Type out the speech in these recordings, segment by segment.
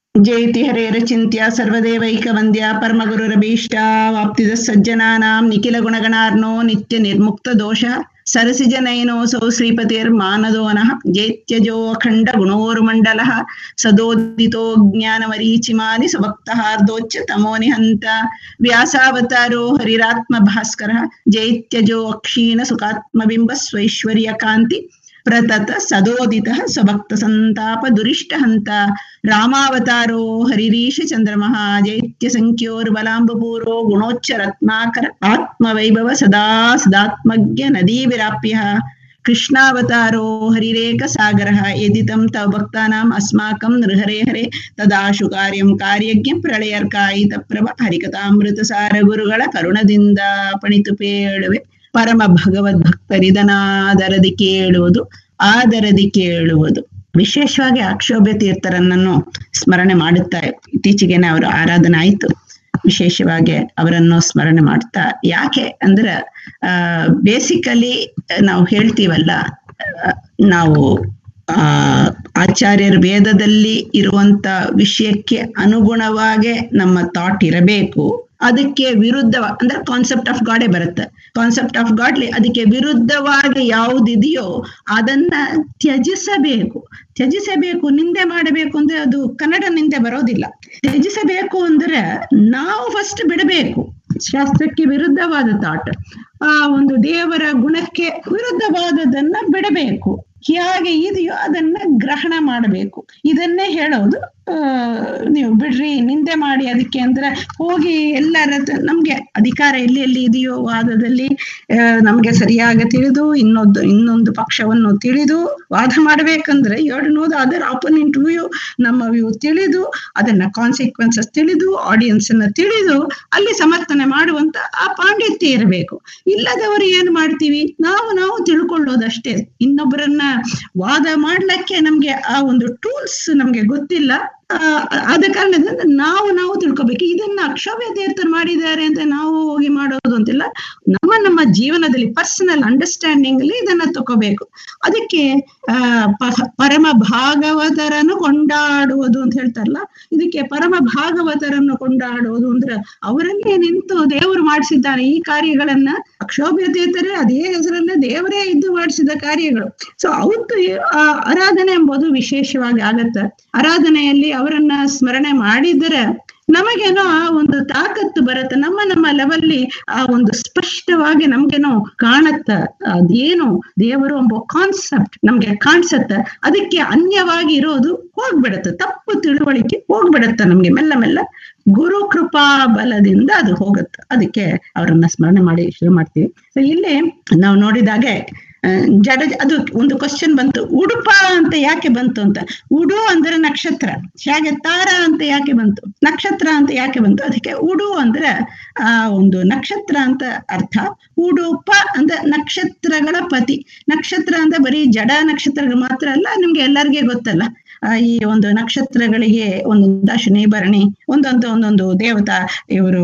ಜಯತಿ ಹರೇರಚಿಂತ್ಯ ಸರ್ವದೇವೈಕವಂದ್ಯ ಪರಮಗುರುರಭೀಷ್ಟ ವಾಪ್ತಿದ ಸಜ್ಜನಾನಾಂ ನಿಖಿಲ ಗುಣಗಣಾರ್ನೋ ನಿತ್ಯ ನಿರ್ಮುಕ್ತ ದೋಷ ಸರಸಿಜನಯನೋऽಸೌ ಶ್ರೀಪತಿರ್ಮಾನದೋನಃ ಜೇತ್ಯಜೋ ಅಖಂಡ ಗುಣೋರ್ಮಂಡಲಃ ಸದೋದಿತೋ ಜ್ಞಾನಮರೀಚಿಮಾನಿ ಸಭಕ್ತಹಾರ್ದೋಚ್ಚ ತಮೋ ನಿಹಂತ ವ್ಯಾಸಾವತಾರೋ ಹರಿರಾತ್ಮ ಭಾಸ್ಕರಃ ಜೈತ್ಯಜೋ ಅಕ್ಷೀಣ ಸುಖಾತ್ಮಬಿಂಬ ಸ್ವೈಶ್ವರ್ಯ ಕಾಂತಿ ಪ್ರತತ ಸದೋದಿತಃ ಸ್ವಭಕ್ತ ಸಂತಾಪ ದುರಿಷ್ಟ ಹಂತ ರಾಮಾವತಾರೋ ಹರಿರೀಶ ಚಂದ್ರಮಃ ಜೈತ್ಯ ಸಂಖ್ಯೋರ್ಬಲಾಂಬಪೂರೋ ಗುಣೋಚ್ಚ ರತ್ನಾಕರ ಆತ್ಮವೈಭವ ಸದಾ ಸದಾತ್ಮಜ್ಞ ನದೀ ವಿರಾಪ್ಯ ಕೃಷ್ಣಾವತಾರೋ ಹರಿರೇಕ ಸಾಗರ ಯದಿತಂ ತವ ಭಕ್ತಾನಾಂ ಅಸ್ಮಾಕಂ ನೃಹರೆ ಹರೆ ತದಾಶು ಕಾರ್ಯಂ ಕಾರ್ಯಜ್ಞ ಪ್ರಳಯರ್ಕಾಯಿತ ಪ್ರಭ ಹರಿಕಥಾಮೃತ ಸಾರ ಗುರುಗಳ ಕರುಣದಿಂದ ಪಣಿತು ಪೇಳುವೆ ಪರಮ ಭಗವದ್ ಭಕ್ತರಿದನಾದರದಿ ಕೇಳುವುದು ಆದರದಿ ಕೇಳುವುದು ವಿಶೇಷವಾಗಿ ಅಕ್ಷೋಭ್ಯ ತೀರ್ಥರನ್ನನ್ನು ಸ್ಮರಣೆ ಮಾಡುತ್ತಾ ಇತ್ತೀಚೆಗೆನೆ ಅವರ ಆರಾಧನೆ ಆಯ್ತು ವಿಶೇಷವಾಗಿ ಅವರನ್ನು ಸ್ಮರಣೆ ಮಾಡ್ತಾ ಯಾಕೆ ಅಂದ್ರೆ ಆ ಬೇಸಿಕಲಿ ನಾವು ಹೇಳ್ತೀವಲ್ಲ ನಾವು ಆ ಆಚಾರ್ಯರ ವೇದದಲ್ಲಿ ಇರುವಂತ ವಿಷಯಕ್ಕೆ ಅನುಗುಣವಾಗಿ ನಮ್ಮ ಥಾಟ್ ಇರಬೇಕು ಅದಕ್ಕೆ ವಿರುದ್ಧ ಅಂದ್ರೆ ಕಾನ್ಸೆಪ್ಟ್ ಆಫ್ ಗಾಡೇ ಬರುತ್ತೆ ಕಾನ್ಸೆಪ್ಟ್ ಆಫ್ ಗಾಡ್ಲಿ ಅದಕ್ಕೆ ವಿರುದ್ಧವಾಗಿ ಯಾವುದಿದೆಯೋ ಅದನ್ನ ತ್ಯಜಿಸಬೇಕು ತ್ಯಜಿಸಬೇಕು ನಿಂದೆ ಮಾಡಬೇಕು ಅಂದ್ರೆ ಅದು ಕನ್ನಡ ನಿಂದೆ ಬರೋದಿಲ್ಲ ತ್ಯಜಿಸಬೇಕು ಅಂದ್ರೆ ನಾವು ಫಸ್ಟ್ ಬಿಡಬೇಕು ಶಾಸ್ತ್ರಕ್ಕೆ ವಿರುದ್ಧವಾದ ಥಾಟ್ ಆ ಒಂದು ದೇವರ ಗುಣಕ್ಕೆ ವಿರುದ್ಧವಾದದನ್ನ ಬಿಡಬೇಕು ಹೇಗೆ ಇದೆಯೋ ಅದನ್ನ ಗ್ರಹಣ ಮಾಡಬೇಕು ಇದನ್ನೇ ಹೇಳೋದು ನೀವು ಬಿಡ್ರಿ ನಿಂದೆ ಮಾಡಿ ಅದಕ್ಕೆ ಅಂದ್ರೆ ಹೋಗಿ ಎಲ್ಲರ ನಮ್ಗೆ ಅಧಿಕಾರ ಎಲ್ಲಿ ಎಲ್ಲಿ ಇದೆಯೋ ವಾದದಲ್ಲಿ ನಮ್ಗೆ ಸರಿಯಾಗಿ ತಿಳಿದು ಇನ್ನೊಂದು ಇನ್ನೊಂದು ಪಕ್ಷವನ್ನು ತಿಳಿದು ವಾದ ಮಾಡ್ಬೇಕಂದ್ರೆ ಎರಡು ನೋದು ಅದರ ಆಪೋನೆಂಟ್ ವ್ಯೂ ನಮ್ಮ ವ್ಯೂ ತಿಳಿದು ಅದನ್ನ ಕಾನ್ಸಿಕ್ವೆನ್ಸಸ್ ತಿಳಿದು ಆಡಿಯನ್ಸ್ ಅನ್ನ ತಿಳಿದು ಅಲ್ಲಿ ಸಮರ್ಥನೆ ಮಾಡುವಂತ ಆ ಪಾಂಡಿತ್ಯ ಇರಬೇಕು ಇಲ್ಲದವರು ಏನ್ ಮಾಡ್ತೀವಿ ನಾವು ನಾವು ತಿಳ್ಕೊಳ್ಳೋದಷ್ಟೇ ಇನ್ನೊಬ್ಬರನ್ನ ವಾದ ಮಾಡ್ಲಿಕ್ಕೆ ನಮ್ಗೆ ಆ ಒಂದು ಟೂಲ್ಸ್ ನಮ್ಗೆ ಗೊತ್ತಿಲ್ಲ ಆದ ಕಾರಣದಿಂದ ನಾವು ನಾವು ತಿಳ್ಕೊಬೇಕು ಇದನ್ನ ಅಕ್ಷವ್ಯ ತೀರ್ಥರು ಮಾಡಿದ್ದಾರೆ ಅಂತ ನಾವು ಹೋಗಿ ಮಾಡೋದು ಅಂತಿಲ್ಲ ನಮ್ಮ ನಮ್ಮ ಜೀವನದಲ್ಲಿ ಪರ್ಸನಲ್ ಅಂಡರ್ಸ್ಟ್ಯಾಂಡಿಂಗ್ ಅಲ್ಲಿ ಇದನ್ನ ತಗೋಬೇಕು ಅದಕ್ಕೆ ಆ ಪರಮ ಭಾಗವತರನ್ನು ಕೊಂಡಾಡುವುದು ಅಂತ ಹೇಳ್ತಾರಲ್ಲ ಇದಕ್ಕೆ ಪರಮ ಭಾಗವತರನ್ನು ಕೊಂಡಾಡುವುದು ಅಂದ್ರೆ ಅವರಲ್ಲೇ ನಿಂತು ದೇವರು ಮಾಡಿಸಿದ್ದಾನೆ ಈ ಕಾರ್ಯಗಳನ್ನ ಅಕ್ಷೋಭ್ಯ ತೀರ್ಥರೇ ಅದೇ ಹೆಸರಲ್ಲೇ ದೇವರೇ ಇದ್ದು ಮಾಡಿಸಿದ ಕಾರ್ಯಗಳು ಸೊ ಅವತ್ತು ಆರಾಧನೆ ಎಂಬುದು ವಿಶೇಷವಾಗಿ ಆಗತ್ತ ಆರಾಧನೆಯಲ್ಲಿ ಅವರನ್ನ ಸ್ಮರಣೆ ಮಾಡಿದರೆ ನಮಗೇನೋ ಆ ಒಂದು ತಾಕತ್ತು ಬರುತ್ತೆ ನಮ್ಮ ನಮ್ಮ ಲೆವೆಲ್ಲಿ ಆ ಒಂದು ಸ್ಪಷ್ಟವಾಗಿ ನಮ್ಗೇನೋ ಕಾಣತ್ತ ಅದೇನು ದೇವರು ಎಂಬ ಕಾನ್ಸೆಪ್ಟ್ ನಮ್ಗೆ ಕಾಣಿಸತ್ತ ಅದಕ್ಕೆ ಅನ್ಯವಾಗಿ ಇರೋದು ಹೋಗ್ಬಿಡತ್ತೆ ತಪ್ಪು ತಿಳುವಳಿಕೆ ಹೋಗ್ಬಿಡತ್ತೆ ನಮ್ಗೆ ಮೆಲ್ಲ ಮೆಲ್ಲ ಗುರು ಕೃಪಾ ಬಲದಿಂದ ಅದು ಹೋಗುತ್ತೆ ಅದಕ್ಕೆ ಅವರನ್ನ ಸ್ಮರಣೆ ಮಾಡಿ ಶುರು ಮಾಡ್ತೀವಿ ಸೊ ಇಲ್ಲಿ ನಾವು ನೋಡಿದಾಗೆ ಜಡ ಅದು ಒಂದು ಕ್ವಶನ್ ಬಂತು ಉಡುಪ ಅಂತ ಯಾಕೆ ಬಂತು ಅಂತ ಉಡು ಅಂದ್ರೆ ನಕ್ಷತ್ರ ಹೇಗೆ ತಾರ ಅಂತ ಯಾಕೆ ಬಂತು ನಕ್ಷತ್ರ ಅಂತ ಯಾಕೆ ಬಂತು ಅದಕ್ಕೆ ಉಡು ಅಂದ್ರೆ ಆ ಒಂದು ನಕ್ಷತ್ರ ಅಂತ ಅರ್ಥ ಉಡುಪ ಅಂದ್ರೆ ನಕ್ಷತ್ರಗಳ ಪತಿ ನಕ್ಷತ್ರ ಅಂದ್ರೆ ಬರೀ ಜಡ ನಕ್ಷತ್ರಗಳು ಮಾತ್ರ ಅಲ್ಲ ನಿಮ್ಗೆ ಎಲ್ಲರಿಗೂ ಗೊತ್ತಲ್ಲ ಈ ಒಂದು ನಕ್ಷತ್ರಗಳಿಗೆ ಒಂದೊಂದು ಅಶ್ವಿನಿ ಭರಣಿ ಒಂದೊಂದು ಒಂದೊಂದು ದೇವತಾ ಇವರು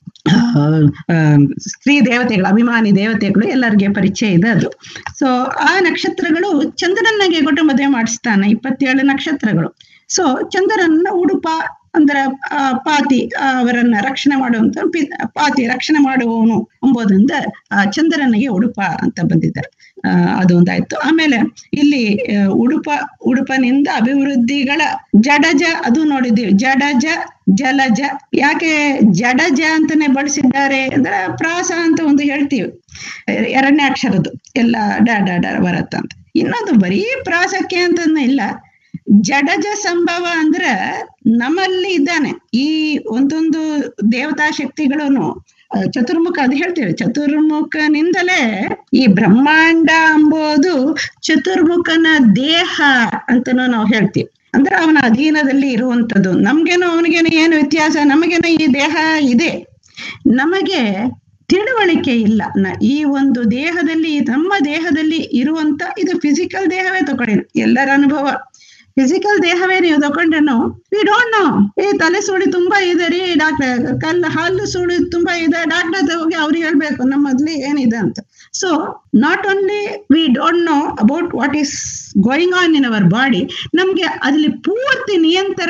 ಸ್ತ್ರೀ ದೇವತೆಗಳು ಅಭಿಮಾನಿ ದೇವತೆಗಳು ಎಲ್ಲರಿಗೆ ಪರಿಚಯ ಇದೆ ಅದು ಸೊ ಆ ನಕ್ಷತ್ರಗಳು ಚಂದ್ರನಿಗೆ ಕೊಟ್ಟು ಮದುವೆ ಮಾಡಿಸ್ತಾನೆ ಇಪ್ಪತ್ತೇಳು ನಕ್ಷತ್ರಗಳು ಸೊ ಚಂದ್ರನ ಉಡುಪ ಅಂದ್ರೆ ಆ ಪಾತಿ ಅವರನ್ನ ರಕ್ಷಣೆ ಮಾಡುವಂತ ಪಾತಿ ರಕ್ಷಣೆ ಮಾಡುವವನು ಎಂಬುದರಿಂದ ಆ ಚಂದ್ರನಿಗೆ ಉಡುಪ ಅಂತ ಬಂದಿದ್ದಾರೆ ಆ ಅದು ಒಂದಾಯ್ತು ಆಮೇಲೆ ಇಲ್ಲಿ ಉಡುಪ ಉಡುಪನಿಂದ ಅಭಿವೃದ್ಧಿಗಳ ಜಡಜ ಅದು ನೋಡಿದ್ದೀವಿ ಜಡಜ ಜಲಜ ಯಾಕೆ ಜಡಜ ಅಂತಾನೆ ಬಳಸಿದ್ದಾರೆ ಅಂದ್ರೆ ಪ್ರಾಸ ಅಂತ ಒಂದು ಹೇಳ್ತೀವಿ ಎರಡನೇ ಅಕ್ಷರದ್ದು ಎಲ್ಲ ಡ ಡ ಡ ಬರತ್ತಂತ ಇನ್ನೊಂದು ಬರೀ ಪ್ರಾಸಕ್ಕೆ ಅಂತ ಇಲ್ಲ ಜಡಜ ಸಂಭವ ಅಂದ್ರ ನಮ್ಮಲ್ಲಿ ಇದ್ದಾನೆ ಈ ಒಂದೊಂದು ದೇವತಾ ಶಕ್ತಿಗಳನ್ನು ಚತುರ್ಮುಖ ಅದು ಹೇಳ್ತೇವೆ ಚತುರ್ಮುಖನಿಂದಲೇ ಈ ಬ್ರಹ್ಮಾಂಡ ಎಂಬುದು ಚತುರ್ಮುಖನ ದೇಹ ಅಂತನೂ ನಾವು ಹೇಳ್ತೀವಿ ಅಂದ್ರೆ ಅವನ ಅಧೀನದಲ್ಲಿ ಇರುವಂತದ್ದು ನಮ್ಗೇನೋ ಅವನಿಗೇನೋ ಏನು ವ್ಯತ್ಯಾಸ ನಮಗೇನೋ ಈ ದೇಹ ಇದೆ ನಮಗೆ ತಿಳುವಳಿಕೆ ಇಲ್ಲ ಈ ಒಂದು ದೇಹದಲ್ಲಿ ನಮ್ಮ ದೇಹದಲ್ಲಿ ಇರುವಂತ ಇದು ಫಿಸಿಕಲ್ ದೇಹವೇ ತಗೊಳ್ಳಿ ಎಲ್ಲರ ಅನುಭವ ಫಿಸಿಕಲ್ ದೇಹವೇ ನೀವು ತಗೊಂಡ್ರೇನು ವಿ ಡೋಂಟ್ ನೋ ಏ ತಲೆ ಸುಳಿ ತುಂಬಾ ಇದೆ ರೀ ಡಾಕ್ಟರ್ ಕಲ್ಲು ಹಾಲು ಸುಳಿ ತುಂಬಾ ಇದೆ ಡಾಕ್ಟರ್ ಹತ್ರ ಹೋಗಿ ಅವ್ರಿಗೆ ಹೇಳ್ಬೇಕು ನಮ್ಮಲ್ಲಿ ಏನಿದೆ ಅಂತ so not only we don't know about what is going on in our body ನಮ್ಗೆ ಅದ್ರಲ್ಲಿ ಪೂರ್ತಿ ನಿಯಂತ್ರಣವು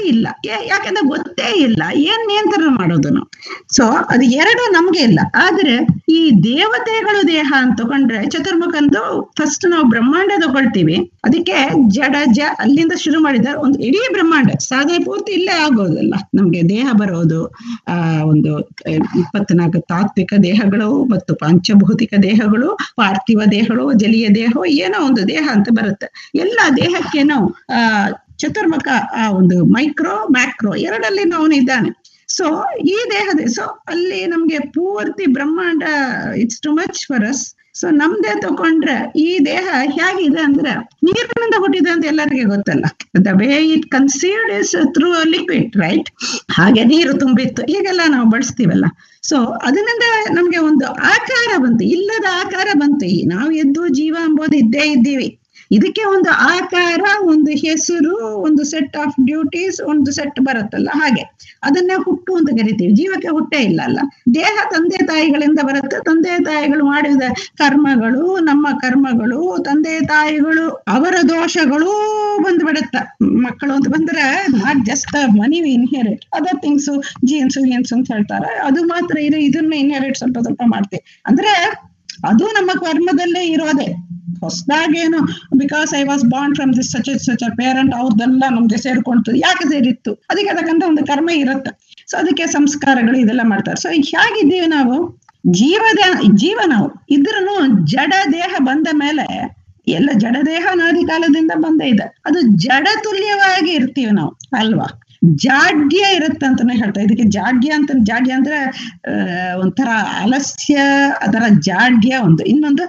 ಇಲ್ಲ ಯಾ- ಯಾಕಂದ್ರೆ ಗೊತ್ತೇ ಇಲ್ಲ ಏನ್ ನಿಯಂತ್ರಣ ಮಾಡೋದು ನಾವು ಸೊ ಅದು ಎರಡು ನಮ್ಗೆ ಇಲ್ಲ ಆದ್ರೆ ಈ ದೇವತೆಗಳು ದೇಹ ಅಂತ ತಗೊಂಡ್ರೆ ಚತುರ್ಮುಖಂದು ಫಸ್ಟ್ ನಾವು ಬ್ರಹ್ಮಾಂಡ ತಗೊಳ್ತೀವಿ ಅದಕ್ಕೆ ಜಡ ಜ ಅಲ್ಲಿಂದ ಶುರು ಮಾಡಿದ್ದಾರೆ ಒಂದು ಇಡೀ ಬ್ರಹ್ಮಾಂಡ ಸಾಧನೆ ಪೂರ್ತಿ ಇಲ್ಲೇ ಆಗೋದಲ್ಲ ನಮ್ಗೆ ದೇಹ ಬರೋದು ಆ ಒಂದು ಆ, ಇಪ್ಪತ್ನಾಲ್ಕು ತಾತ್ವಿಕ ದೇಹಗಳು ಮತ್ತು ಪಂಚಭೌತಿಕ ದೇಹಗಳು ಪಾರ್ಥಿವ ದೇಹಗಳು ಜಲೀಯ ದೇಹ ಏನೋ ಒಂದು ದೇಹ ಅಂತ ಬರುತ್ತೆ ಎಲ್ಲ ದೇಹಕ್ಕೇನೋ ಆ ಚತುರ್ಮುಖ ಆ ಒಂದು ಮೈಕ್ರೋ ಮ್ಯಾಕ್ರೋ ಎರಡಲ್ಲಿ ಅವನು ಇದ್ದಾನೆ ಸೊ ಈ ದೇಹದ ಸೊ ಅಲ್ಲಿ ನಮ್ಗೆ ಪೂರ್ತಿ ಬ್ರಹ್ಮಾಂಡ it's too much for us so ನಮ್ದೇ ತಗೊಂಡ್ರೆ ಈ ದೇಹ ಹೇಗಿದೆ ಅಂದ್ರೆ ನೀರಿನಿಂದ ಹುಟ್ಟಿದೆ ಅಂತ ಎಲ್ಲರಿಗೆ ಗೊತ್ತಲ್ಲ the way it conceived is through liquid right ಹಾಗೆ ನೀರು ತುಂಬಿತ್ತು ಹೀಗೆಲ್ಲ ನಾವು ಬಳಸ್ತೀವಲ್ಲ ಸೊ ಅದರಿಂದ ನಮ್ಗೆ ಒಂದು ಆಕಾರ ಬಂತು ಇಲ್ಲದ ಆಕಾರ ಬಂತು ಈ ನಾವು ಎದ್ದು ಜೀವ ಎಂಬುದು ಇದ್ದೇ ಇದ್ದೀವಿ ಇದಕ್ಕೆ ಒಂದು ಆಕಾರ ಒಂದು ಹೆಸರು ಒಂದು ಸೆಟ್ ಆಫ್ ಡ್ಯೂಟೀಸ್ ಒಂದು ಸೆಟ್ ಬರುತ್ತಲ್ಲ ಹಾಗೆ ಅದನ್ನ ಹುಟ್ಟು ಅಂತ ಕರಿತೀವಿ ಜೀವಕ್ಕೆ ಹುಟ್ಟೇ ಇಲ್ಲ ಅಲ್ಲ ದೇಹ ತಂದೆ ತಾಯಿಗಳಿಂದ ಬರುತ್ತೆ ತಂದೆ ತಾಯಿಗಳು ಮಾಡಿದ ಕರ್ಮಗಳು ನಮ್ಮ ಕರ್ಮಗಳು ತಂದೆ ತಾಯಿಗಳು ಅವರ ದೋಷಗಳು ಬಂದು ಬಿಡುತ್ತ ಮಕ್ಕಳು ಅಂತ ಬಂದ್ರೆ not just money inherit other things genes genes ಅಂತ ಹೇಳ್ತಾರೆ ಅದು ಮಾತ್ರ ಇದು ಇದನ್ನ ಇನ್ಹೆರಿಟ್ ಸ್ವಲ್ಪ ಸ್ವಲ್ಪ ಮಾಡ್ತೀವಿ ಅಂದ್ರೆ ಅದು ನಮ್ಮ ಕರ್ಮದಲ್ಲೇ ಇರೋದೆ ಹೊಸದಾಗೇನು because I was born from this such such parent ಅವ್ರದ್ದೆಲ್ಲ ನಮ್ಗೆ ಸೇರ್ಕೊಂತು ಯಾಕೆ ಸೇರಿತ್ತು ಅದಕ್ಕೆ ಅದಕ್ಕಂತ ಒಂದು ಕರ್ಮ ಇರುತ್ತೆ ಸೊ ಅದಕ್ಕೆ ಸಂಸ್ಕಾರಗಳು ಇದೆಲ್ಲ ಮಾಡ್ತಾರೆ ಸೊ ಹೇಗಿದ್ದೀವಿ ನಾವು ಜೀವದ ಜೀವ ನಾವು ಇದ್ರೂ ಜಡ ದೇಹ ಬಂದ ಮೇಲೆ ಎಲ್ಲ ಜಡ ದೇಹ ಅನಾದಿ ಕಾಲದಿಂದ ಬಂದೇ ಇದೆ ಅದು ಜಡ ತುಲ್ಯವಾಗಿ ಇರ್ತೀವಿ ನಾವು ಅಲ್ವಾ ಜಾಡ್ಯ ಇರುತ್ತೆ ಅಂತಾನೆ ಹೇಳ್ತಾ ಇದಕ್ಕೆ ಜಾಡ್ಯ ಅಂತ ಜಾಡ್ಯ ಅಂದ್ರೆ ಆ, ಒಂಥರ ಆಲಸ್ಯ ಅದರ ಜಾಡ್ಯ ಒಂದು ಇನ್ನೊಂದು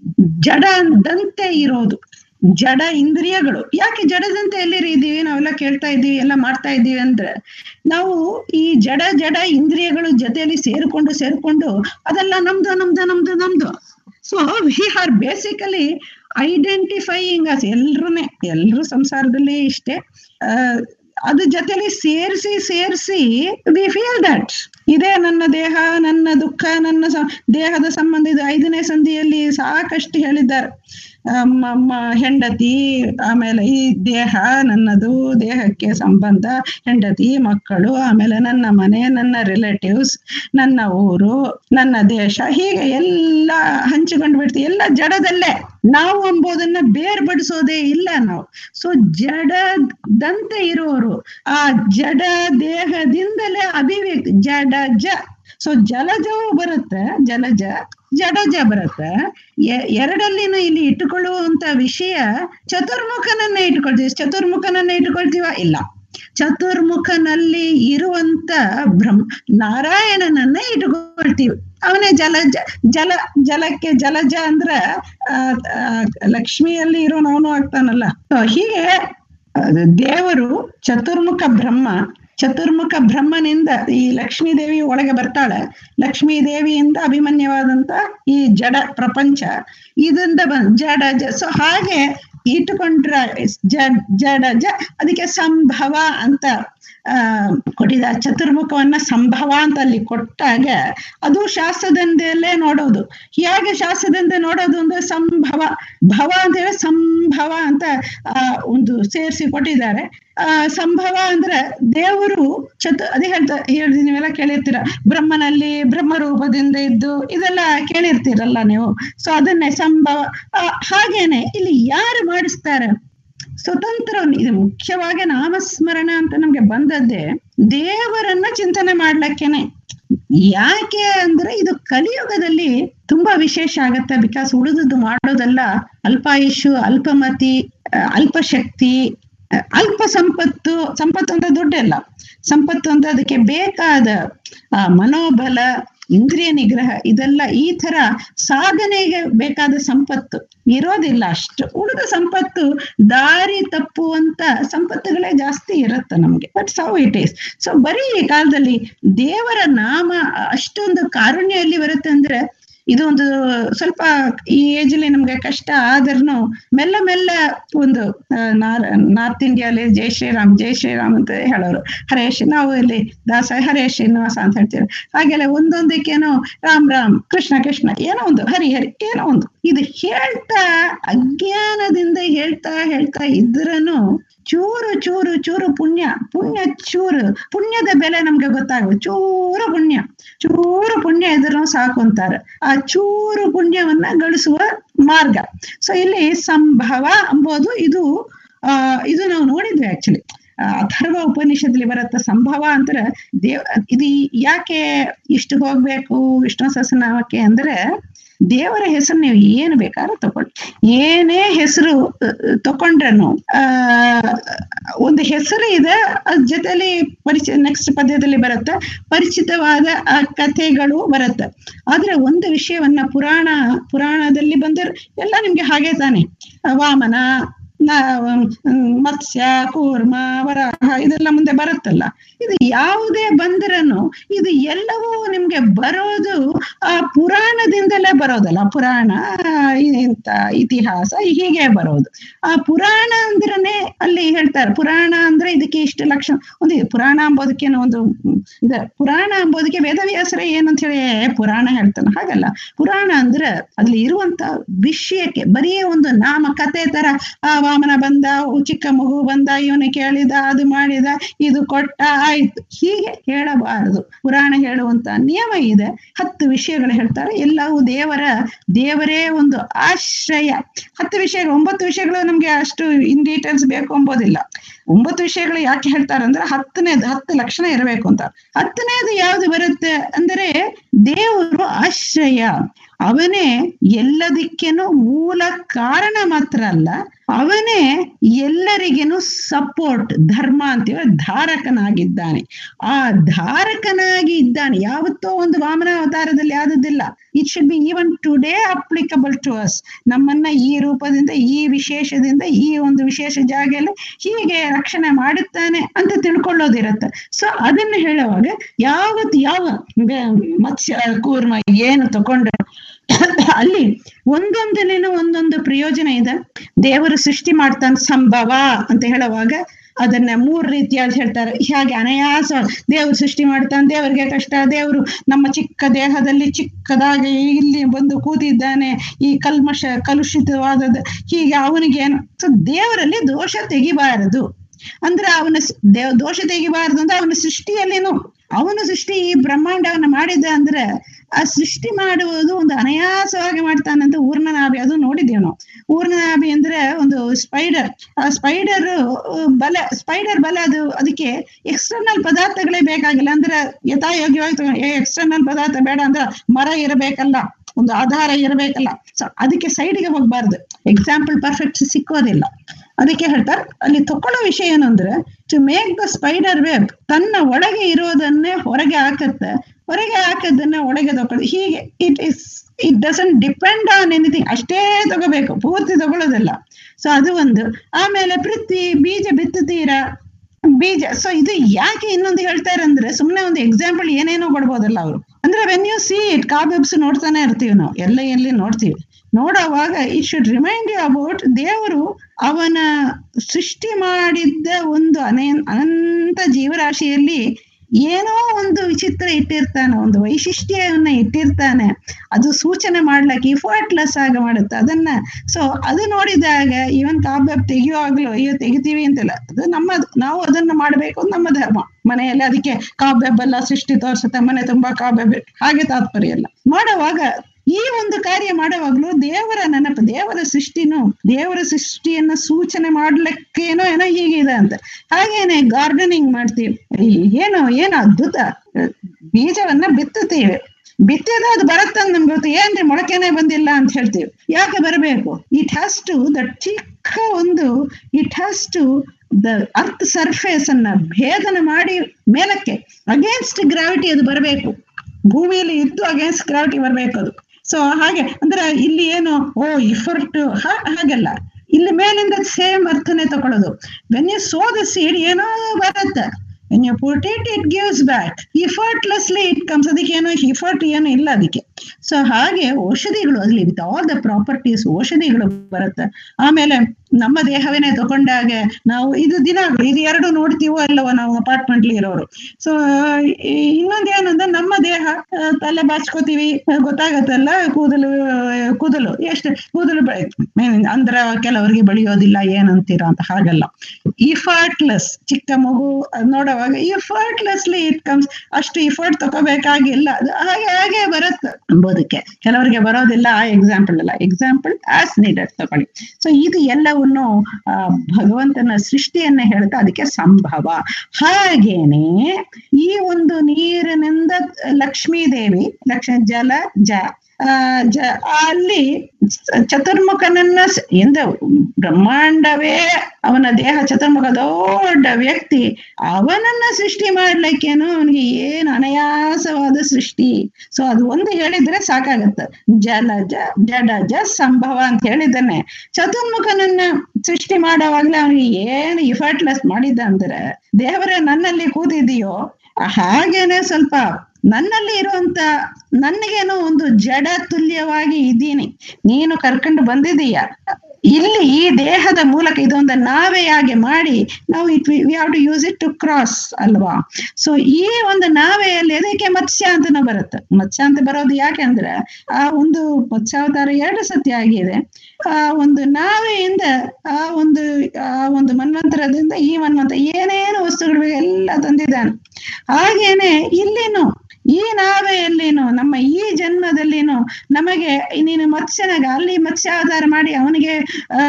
ಜಡದಂತೆ ಇರೋದು ಜಡ ಇಂದ್ರಿಯಗಳು ಯಾಕೆ ಜಡದಂತೆ ಎಲ್ಲಿರಿ ಇದೀವಿ ನಾವೆಲ್ಲ ಕೇಳ್ತಾ ಇದ್ದೀವಿ ಎಲ್ಲ ಮಾಡ್ತಾ ಇದ್ದೀವಿ ಅಂದ್ರೆ ನಾವು ಈ ಜಡ ಜಡ ಇಂದ್ರಿಯಗಳು ಜೊತೆಯಲ್ಲಿ ಸೇರ್ಕೊಂಡು ಸೇರ್ಕೊಂಡು ಅದೆಲ್ಲ ನಮ್ದು ನಮ್ದು ನಮ್ದು ನಮ್ದು so we are basically identifying us ಎಲ್ರೂನೆ ಎಲ್ರು ಸಂಸಾರದಲ್ಲಿ ಇಷ್ಟೇ ಆ, ಅದ್ರ ಜೊತೆಲಿ ಸೇರಿಸಿ ಸೇರಿಸಿ ವಿ ಫೀಲ್ ದಟ್ ಇದೇ ನನ್ನ ದೇಹ ನನ್ನ ದುಃಖ ನನ್ನ ಸ- ದೇಹದ ಸಂಬಂಧ ಇದು ಐದನೇ ಸಂಧಿಯಲ್ಲಿ ಸಾಕಷ್ಟು ಹೇಳಿದ್ದಾರೆ ಆ, ಮ- ಮ- ಹೆಂಡತಿ ಆಮೇಲೆ ಈ ದೇಹ ನನ್ನದು ದೇಹಕ್ಕೆ ಸಂಬಂಧ ಹೆಂಡತಿ ಮಕ್ಕಳು ಆಮೇಲೆ ನನ್ನ ಮನೆ ನನ್ನ ರಿಲೇಟಿವ್ಸ್ ನನ್ನ ಊರು ನನ್ನ ದೇಶ ಹೀಗೆ ಎಲ್ಲ ಹಂಚಿಕೊಂಡು ಬಿಡ್ತೀವಿ ಎಲ್ಲ ಜಡದಲ್ಲೇ ನಾವು ಎಂಬುದನ್ನ ಬೇರ್ಪಡಿಸೋದೇ ಇಲ್ಲ ನಾವು ಸೊ ಜಡದಂತೆ ಇರುವವರು ಆ ಜಡ ದೇಹದಿಂದಲೇ ಅಭಿವ್ಯಕ್ತಿ ಜಡ ಜ ಸೊ ಜಲಜವು ಬರುತ್ತೆ ಜಲಜ ಜಡಜ ಬರುತ್ತೆ ಎ- ಎರಡಲ್ಲಿನ ಇಲ್ಲಿ ಇಟ್ಟುಕೊಳ್ಳುವಂತ ವಿಷಯ ಚತುರ್ಮುಖನನ್ನೇ ಇಟ್ಕೊಳ್ತೀವಿ ಚತುರ್ಮುಖನನ್ನೇ ಇಟ್ಕೊಳ್ತೀವ ಇಲ್ಲ ಚತುರ್ಮುಖನಲ್ಲಿ ಇರುವಂತ ಬ್ರಹ್ಮ ನಾರಾಯಣನನ್ನೇ ಇಟ್ಕೊಳ್ತೀವಿ ಅವನೇ ಜಲಜ ಜಲ ಜಲಕ್ಕೆ ಜಲಜ ಅಂದ್ರ ಆ, ಆ, ಲಕ್ಷ್ಮಿಯಲ್ಲಿ ಇರೋನವನು ಆಗ್ತಾನಲ್ಲ So ಹೀಗೆ ಅದು ದೇವರು ಚತುರ್ಮುಖ ಬ್ರಹ್ಮ ಚತುರ್ಮುಖ ಬ್ರಹ್ಮನಿಂದ ಈ ಲಕ್ಷ್ಮೀ ದೇವಿ ಒಳಗೆ ಬರ್ತಾಳೆ ಲಕ್ಷ್ಮೀ ದೇವಿಯಿಂದ ಅಭಿಮನ್ಯವಾದಂತ ಈ ಜಡ ಪ್ರಪಂಚ ಇದರಿಂದ ಬಂದ್ ಜಡ ಜ ಸೊ ಹಾಗೆ ಇಟ್ಟುಕೊಂಡ್ರ ಜ ಜಡ ಜ ಅದಕ್ಕೆ ಸಂಭವ ಅಂತ ಆ ಕೊಟ್ಟಿದ ಚತುರ್ಮುಖವನ್ನ ಸಂಭವ ಅಂತ ಅಲ್ಲಿ ಕೊಟ್ಟಾಗ ಅದು ಶಾಸ್ತ್ರದಿಂದಲೇ ನೋಡೋದು ಹೇಗೆ ಶಾಸ್ತ್ರದಿಂದ ನೋಡೋದು ಅಂದ್ರೆ ಸಂಭವ ಭವ ಅಂತ ಹೇಳಿ ಸಂಭವ ಅಂತ ಆ ಒಂದು ಸೇರಿಸಿ ಕೊಟ್ಟಿದ್ದಾರೆ ಆ ಸಂಭವ ಅಂದ್ರೆ ದೇವರು ಚತು ಅದೇ ಹೇಳ್ತಾ ಹೇಳ್ತೀನಿ ನೀವೆಲ್ಲ ಕೇಳಿರ್ತೀರ ಬ್ರಹ್ಮನಲ್ಲಿ ಬ್ರಹ್ಮ ರೂಪದಿಂದ ಇದ್ದು ಇದೆಲ್ಲ ಕೇಳಿರ್ತೀರಲ್ಲ ನೀವು ಸೊ ಅದನ್ನೇ ಸಂಭವ ಆ, ಹಾಗೇನೆ ಇಲ್ಲಿ ಯಾರು ಮಾಡಿಸ್ತಾರೆ ಸ್ವತಂತ್ರ ಇದು ಮುಖ್ಯವಾಗಿ ನಾಮಸ್ಮರಣ ಅಂತ ನಮ್ಗೆ ಬಂದದ್ದೇ ದೇವರನ್ನ ಚಿಂತನೆ ಮಾಡ್ಲಿಕ್ಕೇನೆ ಯಾಕೆ ಅಂದ್ರೆ ಇದು ಕಲಿಯುಗದಲ್ಲಿ ತುಂಬಾ ವಿಶೇಷ ಆಗತ್ತೆ ಬಿಕಾಸ್ ಉಳಿದದ್ದು ಮಾಡೋದೆಲ್ಲ ಅಲ್ಪಾಯುಷು ಅಲ್ಪಮತಿ ಆ, ಅಲ್ಪಶಕ್ತಿ ಆ, ಅಲ್ಪ ಸಂಪತ್ತು ಸಂಪತ್ತು ಅಂತ ದುಡ್ಡಲ್ಲ ಸಂಪತ್ತು ಅಂತ ಅದಕ್ಕೆ ಬೇಕಾದ ಆ ಮನೋಬಲ ಇಂದ್ರಿಯ ನಿಗ್ರಹ ಇದೆಲ್ಲ ಈ ತರ ಸಾಧನೆಗೆ ಬೇಕಾದ ಸಂಪತ್ತು ಇರೋದಿಲ್ಲ ಅಷ್ಟು ಉಳಿದ ಸಂಪತ್ತು ದಾರಿ ತಪ್ಪುವಂತ ಸಂಪತ್ತುಗಳೇ ಜಾಸ್ತಿ ಇರುತ್ತೆ ನಮ್ಗೆ ಬಟ್ ಸೌ ಇಟ್ ಈಸ್ ಸೊ ಬರೀ ಈ ಕಾಲದಲ್ಲಿ ದೇವರ ನಾಮ ಅಷ್ಟೊಂದು ಕಾರುಣ್ಯ ಎಲ್ಲಿ ಬರುತ್ತೆ ಅಂದ್ರೆ ಇದು ಒಂದು ಸ್ವಲ್ಪ ಈ ಏಜ್ ಅಲ್ಲಿ ನಮ್ಗೆ ಕಷ್ಟ ಆದ್ರೂ ಮೆಲ್ಲ ಮೆಲ್ಲ ಒಂದು ನಾರ್ತ್ ಇಂಡಿಯಾಲಿ ಜೈ ಶ್ರೀರಾಮ್ ಜೈ ಶ್ರೀರಾಮ್ ಅಂತ ಹೇಳೋರು ಹರೇ ಶ್ರೀ ನಾವು ಇಲ್ಲಿ ದಾಸ ಹರೇ ಶ್ರೀನಿವಾಸ ಅಂತ ಹೇಳ್ತೀವಿ ಹಾಗೆಲ್ಲ ಒಂದೊಂದಕ್ಕೇನೋ ರಾಮ್ ರಾಮ್ ಕೃಷ್ಣ ಕೃಷ್ಣ ಏನೋ ಒಂದು ಹರಿ ಹರಿ ಏನೋ ಒಂದು ಇದು ಹೇಳ್ತಾ ಅಜ್ಞಾನದಿಂದ ಹೇಳ್ತಾ ಹೇಳ್ತಾ ಇದ್ರನು ಚೂರು ಚೂರು ಚೂರು ಪುಣ್ಯ ಪುಣ್ಯ ಚೂರು ಪುಣ್ಯದ ಬೆಲೆ ನಮ್ಗೆ ಗೊತ್ತಾಗುತ್ತೆ ಚೂರು ಪುಣ್ಯ ಚೂರು ಪುಣ್ಯ ಇದ್ರೂ ಸಾಕು ಅಂತಾರೆ ಆ ಚೂರು ಪುಣ್ಯವನ್ನ ಗಳಿಸುವ ಮಾರ್ಗ ಸೊ ಇಲ್ಲಿ ಸಂಭವ ಎಂಬುದು ಇದು ಆ ಇದು ನಾವು ನೋಡಿದ್ವಿ ಆಕ್ಚುಲಿ ಅಥರ್ವ ಉಪನಿಷತ್ಲಿ ಬರತ್ತ ಸಂಭವ ಅಂತರ ದೇವ್ ಇದು ಯಾಕೆ ಇಷ್ಟು ಹೋಗ್ಬೇಕು ವಿಷ್ಣು ಸಹಸ್ರನಾಮಕ್ಕೆ ಅಂದ್ರೆ ದೇವರ ಹೆಸರು ನೀವು ಏನು ಬೇಕಾದ್ರೂ ತಗೊಳ್ಳಿ ಏನೇ ಹೆಸರು ತಕೊಂಡ್ರನು ಆ ಒಂದು ಹೆಸರು ಇದೆ ಅದ್ ಜೊತೆಲಿ ಪರಿಚಯ ನೆಕ್ಸ್ಟ್ ಪದ್ಯದಲ್ಲಿ ಬರುತ್ತೆ ಪರಿಚಿತವಾದ ಆ ಕಥೆಗಳು ಬರುತ್ತೆ ಆದ್ರೆ ಒಂದು ವಿಷಯವನ್ನ ಪುರಾಣ ಪುರಾಣದಲ್ಲಿ ಬಂದರೆ ಎಲ್ಲ ನಿಮ್ಗೆ ಹಾಗೆ ತಾನೆ ವಾಮನ ಮತ್ಸ್ಯ ಕೂರ್ಮ ವರಾಹ ಇದೆಲ್ಲ ಮುಂದೆ ಬರುತ್ತಲ್ಲ ಇದು ಯಾವುದೇ ಬಂದ್ರನು ಇದು ಎಲ್ಲವೂ ನಿಮ್ಗೆ ಬರೋದು ಆ ಪುರಾಣದಿಂದಲೇ ಬರೋದಲ್ಲ ಪುರಾಣ ಇಂತ ಇತಿಹಾಸ ಹೀಗೆ ಬರೋದು ಆ ಪುರಾಣ ಅಂದ್ರನೆ ಅಲ್ಲಿ ಹೇಳ್ತಾರೆ ಪುರಾಣ ಅಂದ್ರೆ ಇದಕ್ಕೆ ಇಷ್ಟು ಲಕ್ಷಣ ಒಂದು ಪುರಾಣ ಅಂಬೋದಕ್ಕೇನೋ ಒಂದು ಇದೆ ಪುರಾಣ ಅಂಬೋದಕ್ಕೆ ವೇದವ್ಯಾಸರೇ ಏನಂತ ಹೇಳಿ ಪುರಾಣ ಹೇಳ್ತಾನೆ ಹಾಗಲ್ಲ ಪುರಾಣ ಅಂದ್ರೆ ಅಲ್ಲಿ ಇರುವಂತ ವಿಷಯಕ್ಕೆ ಬರೀ ಒಂದು ನಾಮ ಕತೆ ತರ ಆ ವಾಮನ ಬಂದ ಚಿಕ್ಕ ಮಗು ಬಂದ ಇವನು ಕೇಳಿದ ಅದು ಮಾಡಿದ ಇದು ಕೊಟ್ಟ ಆಯ್ತು ಹೀಗೆ ಹೇಳಬಾರದು ಪುರಾಣ ಹೇಳುವಂತ ನಿಯಮ ಇದೆ ಹತ್ತು ವಿಷಯಗಳು ಹೇಳ್ತಾರೆ ಎಲ್ಲವೂ ದೇವರ ದೇವರೇ ಒಂದು ಆಶ್ರಯ ಹತ್ತು ವಿಷಯಗಳು ಒಂಬತ್ತು ವಿಷಯಗಳು ನಮ್ಗೆ ಅಷ್ಟು ಇನ್ ಡೀಟೇಲ್ಸ್ ಬೇಕು ಎಂಬುದಿಲ್ಲ ಒಂಬತ್ತು ವಿಷಯಗಳು ಯಾಕೆ ಹೇಳ್ತಾರೆ ಅಂದ್ರೆ ಹತ್ತನೇದು ಹತ್ತು ಲಕ್ಷಣ ಇರಬೇಕು ಅಂತ ಹತ್ತನೇದು ಯಾವ್ದು ಬರುತ್ತೆ ಅಂದರೆ ದೇವರು ಆಶ್ರಯ ಅವನೇ ಎಲ್ಲದಕ್ಕೇನು ಮೂಲ ಕಾರಣ ಮಾತ್ರ ಅಲ್ಲ ಅವನೇ ಎಲ್ಲರಿಗೇನು ಸಪೋರ್ಟ್ ಧರ್ಮ ಅಂತೀವ ಧಾರಕನಾಗಿದ್ದಾನೆ ಆ ಧಾರಕನಾಗಿ ಇದ್ದಾನೆ ಯಾವತ್ತೋ ಒಂದು ವಾಮನ ಅವತಾರದಲ್ಲಿ ಆದದ್ದಿಲ್ಲ it should be even today applicable to us ನಮ್ಮನ್ನ ಈ ರೂಪದಿಂದ ಈ ವಿಶೇಷದಿಂದ ಈ ಒಂದು ವಿಶೇಷ ಜಾಗೆಯಲ್ಲಿ ಹೀಗೆ ರಕ್ಷಣೆ ಮಾಡುತ್ತಾನೆ ಅಂತ ತಿಳ್ಕೊಳ್ಳೋದಿರತ್ತೆ ಸೊ ಅದನ್ನ ಹೇಳುವಾಗ ಯಾವತ್ತು ಯಾವ ಮತ್ಸ್ಯ ಕೂರ್ಮ ಏನು ತಗೊಂಡ್ರೆ ಅಲ್ಲಿ ಒಂದೊಂದನೇನೋ ಒಂದೊಂದು ಪ್ರಯೋಜನ ಇದೆ ದೇವರು ಸೃಷ್ಟಿ ಮಾಡ್ತಾನೆ ಸಂಭವ ಅಂತ ಹೇಳುವಾಗ ಅದನ್ನ ಮೂರ್ ರೀತಿಯಾಗಿ ಹೇಳ್ತಾರೆ ಹಾಗೆ ಅನಾಯಾಸ ದೇವ್ರು ಸೃಷ್ಟಿ ಮಾಡ್ತಾನೆ ದೇವರಿಗೆ ಕಷ್ಟ ದೇವರು ನಮ್ಮ ಚಿಕ್ಕ ದೇಹದಲ್ಲಿ ಚಿಕ್ಕದಾಗಿ ಇಲ್ಲಿ ಬಂದು ಕೂತಿದ್ದಾನೆ ಈ ಕಲ್ಮಶ ಕಲುಷಿತವಾದದ್ದು ಹೀಗೆ ಅವನಿಗೆ ಏನು ಸೊ ದೇವರಲ್ಲಿ ದೋಷ ತೆಗಿಬಾರದು ಅಂದ್ರೆ ಅವನ ದೇವ್ ದೋಷ ತೆಗಿಬಾರದು ಅಂದ್ರೆ ಅವನ ಸೃಷ್ಟಿಯಲ್ಲೇನು ಅವನು ಸೃಷ್ಟಿ ಈ ಬ್ರಹ್ಮಾಂಡವನ್ನ ಮಾಡಿದ್ದ ಅಂದ್ರೆ ಆ ಸೃಷ್ಟಿ ಮಾಡುವುದು ಒಂದು ಅನಾಯಾಸವಾಗಿ ಮಾಡ್ತಾನಂತ ಊರ್ಣನಾಭಿ ಅದು ನೋಡಿದ್ದೇವೆ ನಾವು ಊರ್ಣನಾಭಿ ಅಂದ್ರೆ ಒಂದು ಸ್ಪೈಡರ್ ಆ ಸ್ಪೈಡರ್ ಬಲ ಸ್ಪೈಡರ್ ಬಲ ಅದು ಅದಕ್ಕೆ ಎಕ್ಸ್ಟರ್ನಲ್ ಪದಾರ್ಥಗಳೇ ಬೇಕಾಗಿಲ್ಲ ಅಂದ್ರೆ ಯಥಾಯೋಗ್ಯವಾಗಿ ಎಕ್ಸ್ಟರ್ನಲ್ ಪದಾರ್ಥ ಬೇಡ ಅಂದ್ರೆ ಮರ ಇರಬೇಕಲ್ಲ ಒಂದು ಆಧಾರ ಇರಬೇಕಲ್ಲ ಸೊ ಅದಕ್ಕೆ ಸೈಡ್ಗೆ ಹೋಗ್ಬಾರ್ದು ಎಕ್ಸಾಂಪಲ್ ಪರ್ಫೆಕ್ಟ್ ಸಿಕ್ಕೋದಿಲ್ಲ ಅದಕ್ಕೆ ಹೇಳ್ತಾರೆ ಅಲ್ಲಿ ತಕೊಳ್ಳೋ ವಿಷಯ ಏನಂದ್ರೆ to make the spider web ತನ್ನ ಒಳಗೆ ಇರೋದನ್ನೇ ಹೊರಗೆ ಹಾಕತ್ತೆ ಹೊರಗೆ ಹಾಕದನ್ನ ಒಳಗೆ ತಗೊಳ್ಳೋದು ಹೀಗೆ it is it doesn't depend on anything ಅಷ್ಟೇ ತಗೋಬೇಕು ಪೂರ್ತಿ ತಗೊಳ್ಳೋದಿಲ್ಲ ಸೊ ಅದು ಒಂದು ಆಮೇಲೆ ಪ್ರತಿ ಬೀಜ ಬಿತ್ತುತ್ತೀರಾ ಬೀಜ ಸೊ ಇದು ಯಾಕೆ ಇನ್ನೊಂದು ಹೇಳ್ತಾರೆ ಅಂದ್ರೆ ಸುಮ್ಮನೆ ಒಂದು ಎಕ್ಸಾಂಪಲ್ ಏನೇನೋ ಕೊಡ್ಬೋದಲ್ಲ ಅವರು ಅಂದ್ರೆ when you see it cobwebs ನೋಡ್ತಾನೆ ಇರ್ತೀವಿ ನಾವು ಎಲ್ಲ ಎಲ್ಲಿ ನೋಡ್ತೀವಿ ನೋಡುವಾಗ it should remind you about ದೇವರು ಅವನ ಸೃಷ್ಟಿ ಮಾಡಿದ್ದ ಒಂದು ಅನೇ ಅನಂತ ಜೀವರಾಶಿಯಲ್ಲಿ ಏನೋ ಒಂದು ವಿಚಿತ್ರ ಇಟ್ಟಿರ್ತಾನೆ ಒಂದು ವೈಶಿಷ್ಟ್ಯವನ್ನ ಇಟ್ಟಿರ್ತಾನೆ ಅದು ಸೂಚನೆ ಮಾಡ್ಲಿಕ್ಕೆ ಇಫರ್ಟ್ಲೆಸ್ ಆಗ ಮಾಡುತ್ತೆ ಅದನ್ನ ಸೊ ಅದು ನೋಡಿದಾಗ ಇವನ್ ಕಾಬ್ಯಾಬ್ ತೆಗಿಯುವಾಗ್ಲೂ ಅಯ್ಯೋ ತೆಗಿತೀವಿ ಅಂತಿಲ್ಲ ಅದು ನಮ್ಮ ನಾವು ಅದನ್ನ ಮಾಡ್ಬೇಕು ನಮ್ಮ ಧರ್ಮ ಮನೆಯಲ್ಲಿ ಅದಕ್ಕೆ ಕಾಬ್ಯಾಬ್ ಎಲ್ಲ ಸೃಷ್ಟಿ ತೋರಿಸುತ್ತೆ ಮನೆ ತುಂಬಾ ಕಾಬ್ಯಾಬ್ ಹಾಗೆ ತಾತ್ಪರ್ಯ ಇಲ್ಲ ಮಾಡುವಾಗ ಈ ಒಂದು ಕಾರ್ಯ ಮಾಡುವಾಗ್ಲೂ ದೇವರ ನೆನಪು ದೇವರ ಸೃಷ್ಟಿನು ದೇವರ ಸೃಷ್ಟಿಯನ್ನ ಸೂಚನೆ ಮಾಡ್ಲಿಕ್ಕೇನೋ ಏನೋ ಹೀಗಿದೆ ಅಂತ ಹಾಗೇನೆ ಗಾರ್ಡನಿಂಗ್ ಮಾಡ್ತೀವಿ ಏನೋ ಏನೋ ಅದ್ಭುತ ಬೀಜವನ್ನ ಬಿತ್ತುತ್ತೀವಿ ಬಿತ್ತಿದ ಅದು ಬರುತ್ತಂದ್ ನಮ್ಗೆ ಗೊತ್ತು ಏನ್ರಿ ಮೊಳಕೆನೆ ಬಂದಿಲ್ಲ ಅಂತ ಹೇಳ್ತೀವಿ ಯಾಕೆ ಬರಬೇಕು ಇಟ್ ಹ್ಯಾಸ್ ಟು ದ ಚಿಕ್ಕ ಒಂದು it has to the earth surface ಅನ್ನ ಭೇದನ ಮಾಡಿ ಮೇಲಕ್ಕೆ ಅಗೇನ್ಸ್ಟ್ ಗ್ರಾವಿಟಿ ಅದು ಬರಬೇಕು ಭೂಮಿಯಲ್ಲಿ ಇದ್ದು ಅಗೇನ್ಸ್ಟ್ ಗ್ರಾವಿಟಿ ಬರಬೇಕು ಅದು ಸೊ ಹಾಗೆ ಅಂದ್ರೆ ಇಲ್ಲಿ ಏನು ಓ ಇಫರ್ಟ್ ಹಾಗಲ್ಲ ಇಲ್ಲಿ ಮೇಲಿಂದ ಸೇಮ್ ಅರ್ಥನೇ ತಗೊಳ್ಳೋದು when you sow the seed ಏನೋ ಬರುತ್ತೆ when you put it it gives back effortlessly it comes ಅದಕ್ಕೆ ಏನೋ ಇಫರ್ಟ್ ಏನು ಇಲ್ಲ ಅದಕ್ಕೆ ಸೊ ಹಾಗೆ ಔಷಧಿಗಳು ಅಲ್ಲಿ ವಿತ್ ಆಲ್ ದ ಪ್ರಾಪರ್ಟೀಸ್ ಔಷಧಿಗಳು ಬರುತ್ತೆ ಆಮೇಲೆ ನಮ್ಮ ದೇಹವೇನೆ ತಗೊಂಡಾಗ ನಾವು ಇದು ದಿನ ಇದು ಎರಡು ನೋಡ್ತೀವೋ ಅಲ್ಲವೋ ನಾವು ಅಪಾರ್ಟ್ಮೆಂಟ್ ಇರೋರು ಸೊ ಇನ್ನೊಂದು ಏನು ಅಂದ್ರೆ ನಮ್ಮ ದೇಹ ಆ, ತಲೆ ಬಾಚ್ಕೋತೀವಿ ಆ, ಗೊತ್ತಾಗತ್ತಲ್ಲ ಕೂದಲು ಆ, ಕೂದಲು ಎಷ್ಟು ಕೂದಲು ಬೆಳೆ ಅಂದ್ರ ಕೆಲವರಿಗೆ ಬೆಳೆಯೋದಿಲ್ಲ ಏನಂತೀರಾ ಅಂತ ಹಾಗಲ್ಲ ಇಫರ್ಟ್ಲೆಸ್ ಚಿಕ್ಕ ಮಗು ಅದ್ ನೋಡುವಾಗ ಇಫರ್ಟ್ಲೆಸ್ಲಿ ಇಟ್ ಕಮ್ಸ್ ಅಷ್ಟು ಇಫರ್ಟ್ ತಗೋಬೇಕಾಗಿಲ್ಲ ಅದು ಹಾಗೆ ಹಾಗೆ ಬರುತ್ತೆ ಎಂಬುದಕ್ಕೆ ಕೆಲವರಿಗೆ ಬರೋದಿಲ್ಲ ಆ ಎಕ್ಸಾಂಪಲ್ ಅಲ್ಲ ಎಕ್ಸಾಂಪಲ್ ಆಸ್ ನೀಡೆಡ್ ತಗೊಳ್ಳಿ ಸೊ ಇದು ಎಲ್ಲವನ್ನು ಆ, ಭಗವಂತನ ಸೃಷ್ಟಿಯನ್ನ ಹೇಳ್ತಾ ಅದಕ್ಕೆ ಸಂಭವ ಹಾಗೇನೆ ಈ ಒಂದು ನೀರಿನಿಂದ ಲಕ್ಷ್ಮೀ ದೇವಿ ಲಕ್ಷ್ಮಿ ಜಲ ಜ ಆ, ಜ ಅಲ್ಲಿ ಚತುರ್ಮುಖನನ್ನ ಸ- ಎಂದ ಬ್ರಹ್ಮಾಂಡವೇ ಅವನ ದೇಹ ಚತುರ್ಮುಖ ದೊಡ್ಡ ವ್ಯಕ್ತಿ ಅವನನ್ನ ಸೃಷ್ಟಿ ಮಾಡ್ಲಿಕ್ಕೇನು ಅವನಿಗೆ ಏನು ಅನಾಯಾಸವಾದ ಸೃಷ್ಟಿ ಸೊ ಅದು ಒಂದು ಹೇಳಿದ್ರೆ ಸಾಕಾಗತ್ತೆ ಜಲಜ ಜಡಜ ಸಂಭವ ಅಂತ ಹೇಳಿದ್ದಾನೆ ಚತುರ್ಮುಖನನ್ನ ಸೃಷ್ಟಿ ಮಾಡೋವಾಗ್ಲೇ ಅವನಿಗೆ ಏನು ಇಫರ್ಟ್ಲೆಸ್ ಮಾಡಿದ್ದ ಅಂದ್ರೆ ದೇವರೇ ನನ್ನಲ್ಲಿ ಕೂತಿದೆಯೋ ಹಾಗೇನೆ ಸ್ವಲ್ಪ ನನ್ನಲ್ಲಿ ಇರುವಂತ ನನಗೇನೋ ಒಂದು ಜಡ ತುಲ್ಯವಾಗಿ ಇದ್ದೀನಿ ನೀನು ಕರ್ಕೊಂಡು ಬಂದಿದೀಯ ಇಲ್ಲಿ ಈ ದೇಹದ ಮೂಲಕ ಇದೊಂದು ನಾವೆಯಾಗಿ ಮಾಡಿ ನಾವು it we have to use it to cross ಅಲ್ವಾ ಸೊ ಈ ಒಂದು ನಾವೆಯಲ್ಲಿ ಅದಕ್ಕೆ ಮತ್ಸ್ಯ ಅಂತನೂ ಬರುತ್ತೆ ಮತ್ಸ್ಯ ಅಂತ ಬರೋದು ಯಾಕೆಂದ್ರೆ ಆ ಒಂದು ಮತ್ಸ್ಯಾವತಾರ ಎರಡು ಸತಿ ಆಗಿದೆ ಆ ಒಂದು ನಾವೆಯಿಂದ ಆ ಒಂದು ಆ ಒಂದು ಮನ್ವಂತರದಿಂದ ಈ ಮನ್ವಂತರ ಏನೇನು ವಸ್ತುಗಳು ಎಲ್ಲ ತಂದಿದ್ದಾನೆ ಹಾಗೇನೆ ಇಲ್ಲಿನು ಈ ನಾವೆಯಲ್ಲಿನು ನಮ್ಮ ಈ ಜನ್ಮದಲ್ಲಿನು ನಮಗೆ ನೀನು ಮತ್ಸ್ಯನಾಗ ಅಲ್ಲಿ ಮತ್ಸ್ಯಾವತಾರ ಮಾಡಿ ಅವನಿಗೆ ಆ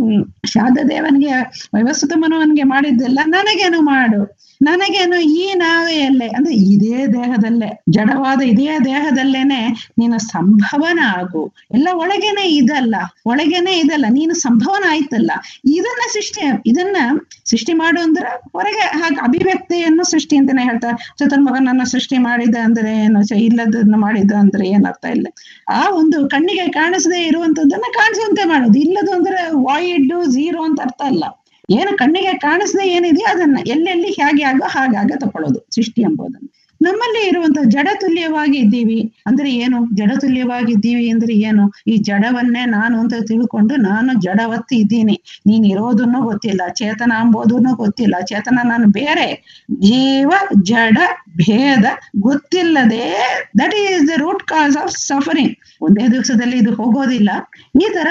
ಶಾರದದೇವನಿಗೆ ವೈವಸ್ವತ ಮನುವನಿಗೆ ಮಾಡಿದ್ದೆಲ್ಲ ನನಗೇನು ಮಾಡು ನನಗೇನು ಈ ನಾವೆಯಲ್ಲೇ ಅಂದ್ರೆ ಇದೇ ದೇಹದಲ್ಲೇ ಜಡವಾದ ಇದೇ ದೇಹದಲ್ಲೇನೆ ನೀನು ಸಂಭವನ ಆಗು ಎಲ್ಲ ಒಳಗೇನೆ ಇದಲ್ಲ ಒಳಗೇನೆ ಇದಲ್ಲ ನೀನು ಸಂಭವನ ಆಯ್ತಲ್ಲ ಇದನ್ನ ಸೃಷ್ಟಿ ಇದನ್ನ ಸೃಷ್ಟಿ ಮಾಡು ಅಂದ್ರೆ ಹೊರಗೆ ಹಾಗೆ ಅಭಿವ್ಯಕ್ತಿಯನ್ನು ಸೃಷ್ಟಿ ಅಂತಾನೆ ಹೇಳ್ತಾರೆ ಚತುರ್ಮುಖನನ್ನ ಸೃಷ್ಟಿ ಮಾಡಿದ ಅಂದ್ರೆ ಏನು ಚ- ಇಲ್ಲದನ್ನ ಮಾಡಿದ ಅಂದ್ರೆ ಏನ್ ಅರ್ಥ ಇಲ್ಲ ಆ ಒಂದು ಕಣ್ಣಿಗೆ ಕಾಣಿಸದೇ ಇರುವಂತದ್ದನ್ನ ಕಾಣಿಸುವಂತೆ ಮಾಡೋದು ಇಲ್ಲದು ಅಂದ್ರೆ ವಾಯಿಡ್ ಝೀರೋ ಅಂತ ಅರ್ಥ ಅಲ್ಲ ಏನು ಕಣ್ಣಿಗೆ ಕಾಣಿಸದೆ ಏನಿದೆಯೋ ಅದನ್ನ ಎಲ್ಲೆಲ್ಲಿ ಹೇಗೆ ಆಗೋ ಹಾಗಾಗ ತಕೊಳ್ಳೋದು ಸೃಷ್ಟಿ ಎಂಬುದನ್ನು ನಮ್ಮಲ್ಲಿ ಇರುವಂತ ಜಡ ತುಲ್ಯವಾಗಿ ಇದ್ದೀವಿ ಅಂದ್ರೆ ಏನು ಜಡ ತುಲ್ಯವಾಗಿ ಇದ್ದೀವಿ ಅಂದ್ರೆ ಏನು ಈ ಜಡವನ್ನೇ ನಾನು ಅಂತ ತಿಳ್ಕೊಂಡು ನಾನು ಜಡವತ್ತು ಇದ್ದೀನಿ ನೀನ್ ಇರೋದನ್ನು ಗೊತ್ತಿಲ್ಲ ಚೇತನ ಅಂಬೋದನ್ನು ಗೊತ್ತಿಲ್ಲ ಚೇತನ ನಾನು ಬೇರೆ ಜೀವ ಜಡ ಭೇದ ಗೊತ್ತಿಲ್ಲದೆ that is the root cause of suffering ಒಂದೇ ದಿವಸದಲ್ಲಿ ಇದು ಹೋಗೋದಿಲ್ಲ ಈ ತರ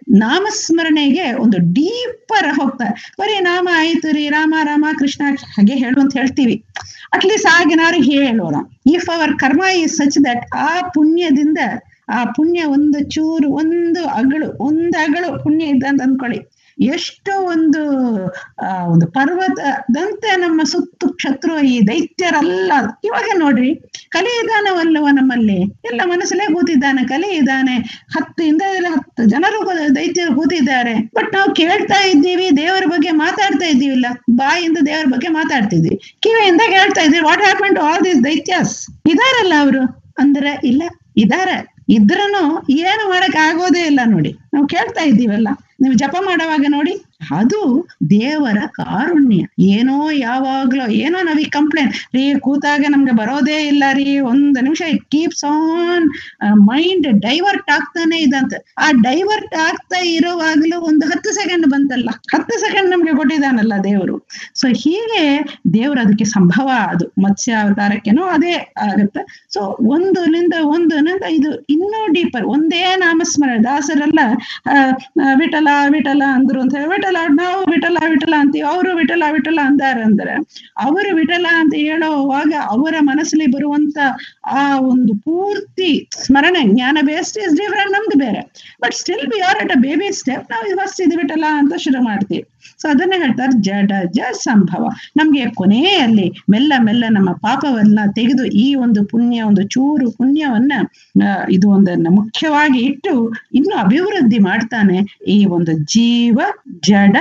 ನಾಮಸ್ಮರಣೆಗೆ ಒಂದು ಡೀಪರ್ ಹೋಗ್ತಾರೆ ಬರೀ ನಾಮ ಆಯ್ತು ರೀ ರಾಮ ರಾಮ ಕೃಷ್ಣ ಹಾಗೆ ಹೇಳು ಅಂತ ಹೇಳ್ತೀವಿ ಅಟ್ಲೀಸ್ಟ್ ಆಗಿನಾರು ಹೇಳೋಣ ಇಫ್ ಅವರ್ ಕರ್ಮ ಈಸ್ ಸಚ್ ದಟ್ ಆ ಪುಣ್ಯದಿಂದ ಆ ಪುಣ್ಯ ಒಂದು ಚೂರು ಒಂದು ಅಗಳು ಒಂದು ಅಗಳು ಪುಣ್ಯ ಇದೆ ಅಂತ ಅಂದ್ಕೊಳ್ಳಿ ಎಷ್ಟು ಒಂದು ಆ ಒಂದು ಪರ್ವತದಂತೆ ನಮ್ಮ ಸುತ್ತು ಶತ್ರು ಈ ದೈತ್ಯರಲ್ಲ ಇವಾಗ ನೋಡ್ರಿ ಕಲಿ ಇದಾನವಲ್ಲವ ನಮ್ಮಲ್ಲಿ ಎಲ್ಲ ಮನಸ್ಸಲ್ಲೇ ಕೂತಿದ್ದಾನೆ ಕಲಿ ಇದ್ದಾನೆ ಹತ್ತು ಹಿಂದದಲ್ಲಿ ಹತ್ತು ಜನರು ಕೂ- ದೈತ್ಯರು ಕೂತಿದ್ದಾರೆ ಬಟ್ ನಾವು ಕೇಳ್ತಾ ಇದ್ದೀವಿ ದೇವರ ಬಗ್ಗೆ ಮಾತಾಡ್ತಾ ಇದ್ದೀವಿಲ್ಲ ಬಾಯಿಂದ ದೇವರ ಬಗ್ಗೆ ಮಾತಾಡ್ತಿದ್ವಿ ಕಿವಿಯಿಂದ ಕೇಳ್ತಾ ಇದ್ವಿ what happen to all these ದೈತ್ಯಾಸ್ ಇದಾರಲ್ಲ ಅವರು ಅಂದ್ರೆ ಇಲ್ಲ ಇದಾರೆ ಇದ್ರನು ಏನು ಮಾಡಕ್ ಆಗೋದೇ ಇಲ್ಲ ನೋಡಿ ನಾವು ಕೇಳ್ತಾ ಇದ್ದೀವಲ್ಲ ನೀವು ಜಪ ಮಾಡುವಾಗ ನೋಡಿ ಅದು ದೇವರ ಕಾರುಣ್ಯ ಏನೋ ಯಾವಾಗ್ಲೋ ಏನೋ ನಾವೀಗ ಕಂಪ್ಲೇಂಟ್ ರೀ ಕೂತಾಗ ನಮ್ಗೆ ಬರೋದೇ ಇಲ್ಲ ರೀ ಒಂದ್ ನಿಮಿಷ it keeps on mind divert ಆಗ್ತಾನೆ ಇದಂತ ಆ ಡೈವರ್ಟ್ ಆಗ್ತಾ ಇರೋವಾಗ್ಲೂ ಒಂದು ಹತ್ತು ಸೆಕೆಂಡ್ ಬಂತಲ್ಲ ಹತ್ತು ಸೆಕೆಂಡ್ ನಮ್ಗೆ ಕೊಟ್ಟಿದ್ದಾನಲ್ಲ ದೇವರು ಸೊ ಹೀಗೆ ದೇವರು ಅದಕ್ಕೆ ಸಂಭವ ಅದು ಮತ್ಸ್ಯ ಅವತಾರಕ್ಕೆನೂ ಅದೇ ಆಗುತ್ತೆ ಸೊ ಒಂದನಿಂದ ಒಂದನಿಂದ ಇದು ಇನ್ನೂ ಡೀಪರ್ ಒಂದೇ ನಾಮಸ್ಮರಣೆ ದಾಸರೆಲ್ಲ ಆ, ಆ, ವಿಠಲ ವಿಠಲ ಅಂದ್ರು ಅಂತ ಹೇಳಿ ವಿಠಲ ನಾವು ವಿಠಲ ವಿಠಲ ಅಂತೀವಿ ಅವರು ವಿಠಲ ವಿಠಲ ಅಂದಾರೆ ಅಂದ್ರೆ ಅವರು ವಿಠಲ ಅಂತ ಹೇಳೋವಾಗ ಅವರ ಮನಸ್ಸಲ್ಲಿ ಬರುವಂತ ಆ ಒಂದು ಪೂರ್ತಿ ಸ್ಮರಣೆ ಜ್ಞಾನ ಬೇಸ್ಡ್ ಇಸ್ ಡಿಫರೆಂಟ್ ನಮ್ದು ಬೇರೆ but still we are at a baby step ನಾವು ಫಸ್ಟ್ ಇದು ವಿಠಲ ಅಂತ ಶುರು ಮಾಡ್ತೀವಿ ಸೊ ಅದನ್ನ ಹೇಳ್ತಾರೆ ಜಡ ಜ ಸಂಭವ ನಮ್ಗೆ ಕೊನೆಯಲ್ಲಿ ಮೆಲ್ಲ ಮೆಲ್ಲ ನಮ್ಮ ಪಾಪವನ್ನ ತೆಗೆದು ಈ ಒಂದು ಪುಣ್ಯ ಒಂದು ಚೂರು ಪುಣ್ಯವನ್ನ ಆ, ಇದು ಒಂದನ್ನ ಮುಖ್ಯವಾಗಿ ಇಟ್ಟು ಇನ್ನು ಅಭಿವೃದ್ಧಿ ಮಾಡ್ತಾನೆ ಈ ಒಂದು ಜೀವ ಜಡ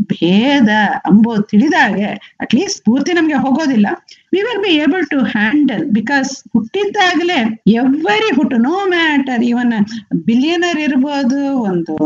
ಭೇದ ಅಂಬೋದು ತಿಳಿದಾಗೆ ಅಟ್ಲೀಸ್ಟ್ ಪೂರ್ತಿ ನಮ್ಗೆ ಹೋಗೋದಿಲ್ಲ we will be able to handle because ಹುಟ್ಟಿದ್ದಾಗಲೇ ಎವ್ರಿ ಹುಟ್ಟು ನೋ ಮ್ಯಾಟರ್ ಇವನ್ ಬಿಲಿಯನರ್ ಇರ್ಬೋದು ಒಂದು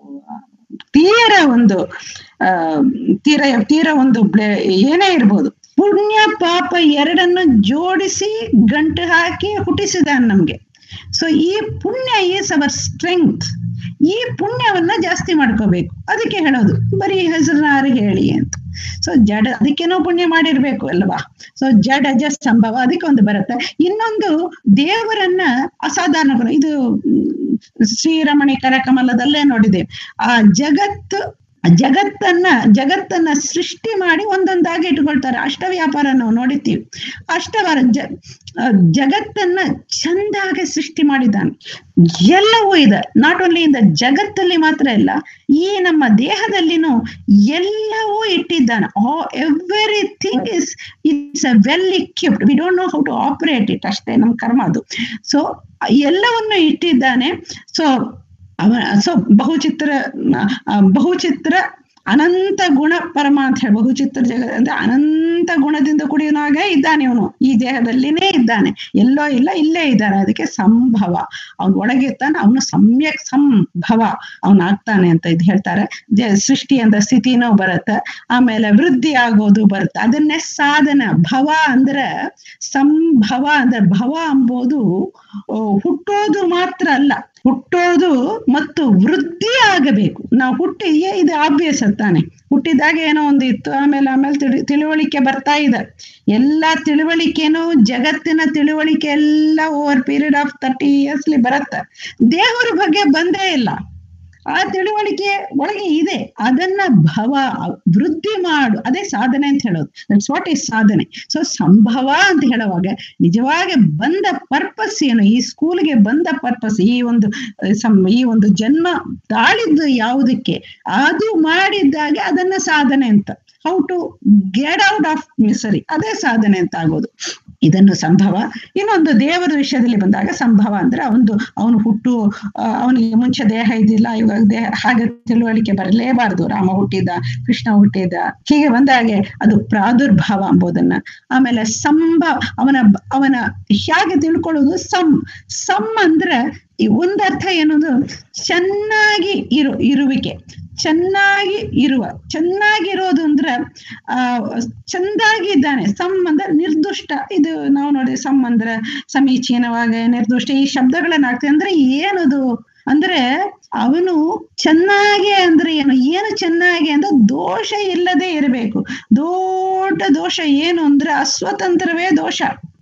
ತೀರ ಒಂದು ಆ ತೀರ ತೀರ ಒಂದು ಬ್ಲೆ- ಏನೇ ಇರ್ಬೋದು ಪುಣ್ಯ ಪಾಪ ಎರಡನ್ನು ಜೋಡಿಸಿ ಗಂಟು ಹಾಕಿ ಹುಟ್ಟಿಸಿದಾನೆ ನಮ್ಗೆ ಸೊ ಈ ಪುಣ್ಯ ಈಸ್ ಅವರ್ ಸ್ಟ್ರೆಂಗ್ತ್ ಈ ಪುಣ್ಯವನ್ನ ಜಾಸ್ತಿ ಮಾಡ್ಕೋಬೇಕು ಅದಕ್ಕೆ ಹೇಳೋದು ಬರೀ ಹೆಸರನ್ನಾರು ಹೇಳಿ ಅಂತ ಸೊ ಜಡ ಅದಕ್ಕೇನೋ ಪುಣ್ಯ ಮಾಡಿರ್ಬೇಕು ಅಲ್ವಾ ಸೊ ಜಡಜ ಸಂಭವ ಅದಕ್ಕೆ ಒಂದು ಬರುತ್ತೆ ಇನ್ನೊಂದು ದೇವರನ್ನ ಅಸಾಧಾರಣ ಗುಣ ಇದು ಮ್, ಶ್ರೀರಮಣಿ ಕರಕಮಲದಲ್ಲೇ ನೋಡಿದ್ದೇವೆ ಆ ಜಗತ್ತು ಜಗತ್ತನ್ನ ಜಗತ್ತನ್ನ ಸೃಷ್ಟಿ ಮಾಡಿ ಒಂದೊಂದಾಗಿ ಇಟ್ಕೊಳ್ತಾರೆ ಅಷ್ಟವ್ಯಾಪಾರ ನಾವು ನೋಡಿರ್ತೀವಿ ಅಷ್ಟವಾರ ಜ ಆ, ಜಗತ್ತನ್ನ ಚಂದಾಗಿ ಸೃಷ್ಟಿ ಮಾಡಿದ್ದಾನೆ ಎಲ್ಲವೂ ಇದೆ ನಾಟ್ ಓನ್ಲಿ ಇನ್ ದ ಜಗತ್ತಲ್ಲಿ ಮಾತ್ರ ಇಲ್ಲ ಈ ನಮ್ಮ ದೇಹದಲ್ಲಿನೂ ಎಲ್ಲವೂ ಇಟ್ಟಿದ್ದಾನೆ everything is it's a well equipped we don't know how to operate it ಅಷ್ಟೇ ನಮ್ಮ ಕರ್ಮ ಅದು ಸೊ ಎಲ್ಲವನ್ನು ಇಟ್ಟಿದ್ದಾನೆ ಸೊ ಅವ ಸೊ ಬಹುಚಿತ್ರ ಆ, ಬಹುಚಿತ್ರ ಅನಂತ ಗುಣ ಪರಮ ಅಂತ ಹೇಳಿ ಬಹುಚಿತ್ರ ಜಗ ಅಂದ್ರೆ ಅನಂತ ಗುಣದಿಂದ ಕುಡಿಯೋನಾಗ ಇದ್ದಾನೆ ಅವನು ಈ ದೇಹದಲ್ಲಿನೇ ಇದ್ದಾನೆ ಎಲ್ಲೋ ಇಲ್ಲ ಇಲ್ಲೇ ಇದ್ದಾನೆ ಅದಕ್ಕೆ ಸಂಭವ ಅವನ ಒಳಗೆ ಇರ್ತಾನೆ ಅವನು ಸಮ್ಯಕ್ ಸಂಭವ ಅವನಾಗ್ತಾನೆ ಅಂತ ಇದು ಹೇಳ್ತಾರೆ ಜ- ಸೃಷ್ಟಿ ಅಂತ ಸ್ಥಿತಿನೂ ಬರುತ್ತೆ ಆಮೇಲೆ ವೃದ್ಧಿ ಆಗೋದು ಬರುತ್ತೆ ಅದನ್ನೇ ಸಾಧನ ಭವ ಅಂದ್ರೆ ಸಂಭವ ಅಂದ್ರೆ ಭವ ಎಂಬುದು ಆ, ಹುಟ್ಟೋದು ಮಾತ್ರ ಅಲ್ಲ ಹುಟ್ಟೋದು ಮತ್ತು ವೃದ್ಧಿ ಆಗಬೇಕು ನಾವು ಹುಟ್ಟಿ ಏ- ಇದು ಆಬ್ವಿಯಸ್ ತಾನೆ ಹುಟ್ಟಿದಾಗ ಏನೋ ಒಂದು ಇತ್ತು ಆಮೇಲೆ ಆಮೇಲೆ ತಿಳಿ ತಿಳುವಳಿಕೆ ಬರ್ತಾ ಇದೆ ಎಲ್ಲ ತಿಳುವಳಿಕೆನೂ ಜಗತ್ತಿನ ತಿಳುವಳಿಕೆ ಎಲ್ಲ ಓವರ್ ಪೀರಿಯಡ್ ಆಫ್ ತರ್ಟಿ ಇಯರ್ಸ್ಲಿ ಬರುತ್ತೆ ದೇವರ ಬಗ್ಗೆ ಬಂದೇ ಇಲ್ಲ ಆ ತಿಳುವಳಿಕೆ ಒಳಗೆ ಇದೆ ಅದನ್ನ ಭವ ವೃದ್ಧಿ ಮಾಡು ಅದೇ ಸಾಧನೆ ಅಂತ ಹೇಳೋದು ದಟ್ಸ್ ವಾಟ್ ಈಸ್ ಸಾಧನೆ ಸೊ ಸಂಭವ ಅಂತ ಹೇಳುವಾಗ ನಿಜವಾಗಿ ಬಂದ ಪರ್ಪಸ್ ಏನು ಈ ಸ್ಕೂಲ್ಗೆ ಬಂದ ಪರ್ಪಸ್ ಈ ಒಂದು ಅಹ್, ಸಂ- ಈ ಒಂದು ಜನ್ಮ ತಾಳಿದ್ದು ಯಾವುದಕ್ಕೆ ಅದು ಮಾಡಿದ್ದಾಗೆ ಅದನ್ನ ಸಾಧನೆ ಅಂತ how to get out of misery ಅದೇ ಸಾಧನೆ ಅಂತ ಆಗೋದು ಇದನ್ನು ಸಂಭವ ಇನ್ನೊಂದು ದೇವರ ವಿಷಯದಲ್ಲಿ ಬಂದಾಗ ಸಂಭವ ಅಂದ್ರೆ ಅವನು ಅವನು ಹುಟ್ಟು ಆ, ಅವನಿಗೆ ಮುಂಚೆ ದೇಹ ಇದ್ದಿಲ್ಲ ಇವಾಗ ದೇಹ ಹಾಗೆ ತಿಳುವಳಿಕೆ ಬರಲೇಬಾರದು ರಾಮ ಹುಟ್ಟಿದ ಕೃಷ್ಣ ಹುಟ್ಟಿದ ಹೀಗೆ ಬಂದಾಗೆ ಅದು ಪ್ರಾದುರ್ಭಾವ ಎಂಬುದನ್ನ ಆಮೇಲೆ ಸಂಭ ಅವನ ಅವನ ಹೇಗೆ ತಿಳ್ಕೊಳ್ಳೋದು ಸಮ್ ಸಮ್ ಅಂದ್ರೆ ಈ ಒಂದರ್ಥ ಏನದು ಚೆನ್ನಾಗಿ ಇರು ಇರುವಿಕೆ ಚೆನ್ನಾಗಿ ಇರುವ ಚೆನ್ನಾಗಿರೋದು ಅಂದ್ರೆ ಆ ಚಂದಾಗಿ ಇದ್ದಾನೆ ಸಮ್ ಅಂದ್ರೆ ನಿರ್ದುಷ್ಟ ಇದು ನಾವು ನೋಡಿ ಸಮ್ ಅಂದ್ರೆ ಸಮೀಚೀನವಾಗಿ ನಿರ್ದುಷ್ಟ ಈ ಶಬ್ದಗಳನ್ನ ಹಾಕ್ತೀವಿ ಅಂದ್ರೆ ಏನದು ಅಂದ್ರೆ ಅವನು ಚೆನ್ನಾಗಿ ಅಂದ್ರೆ ಏನು ಏನು ಚೆನ್ನಾಗಿ ಅಂದ್ರೆ ದೋಷ ಇಲ್ಲದೆ ಇರಬೇಕು ದೊಡ್ಡ ದೋಷ ಏನು ಅಂದ್ರೆ ಅಸ್ವತಂತ್ರವೇ ದೋಷ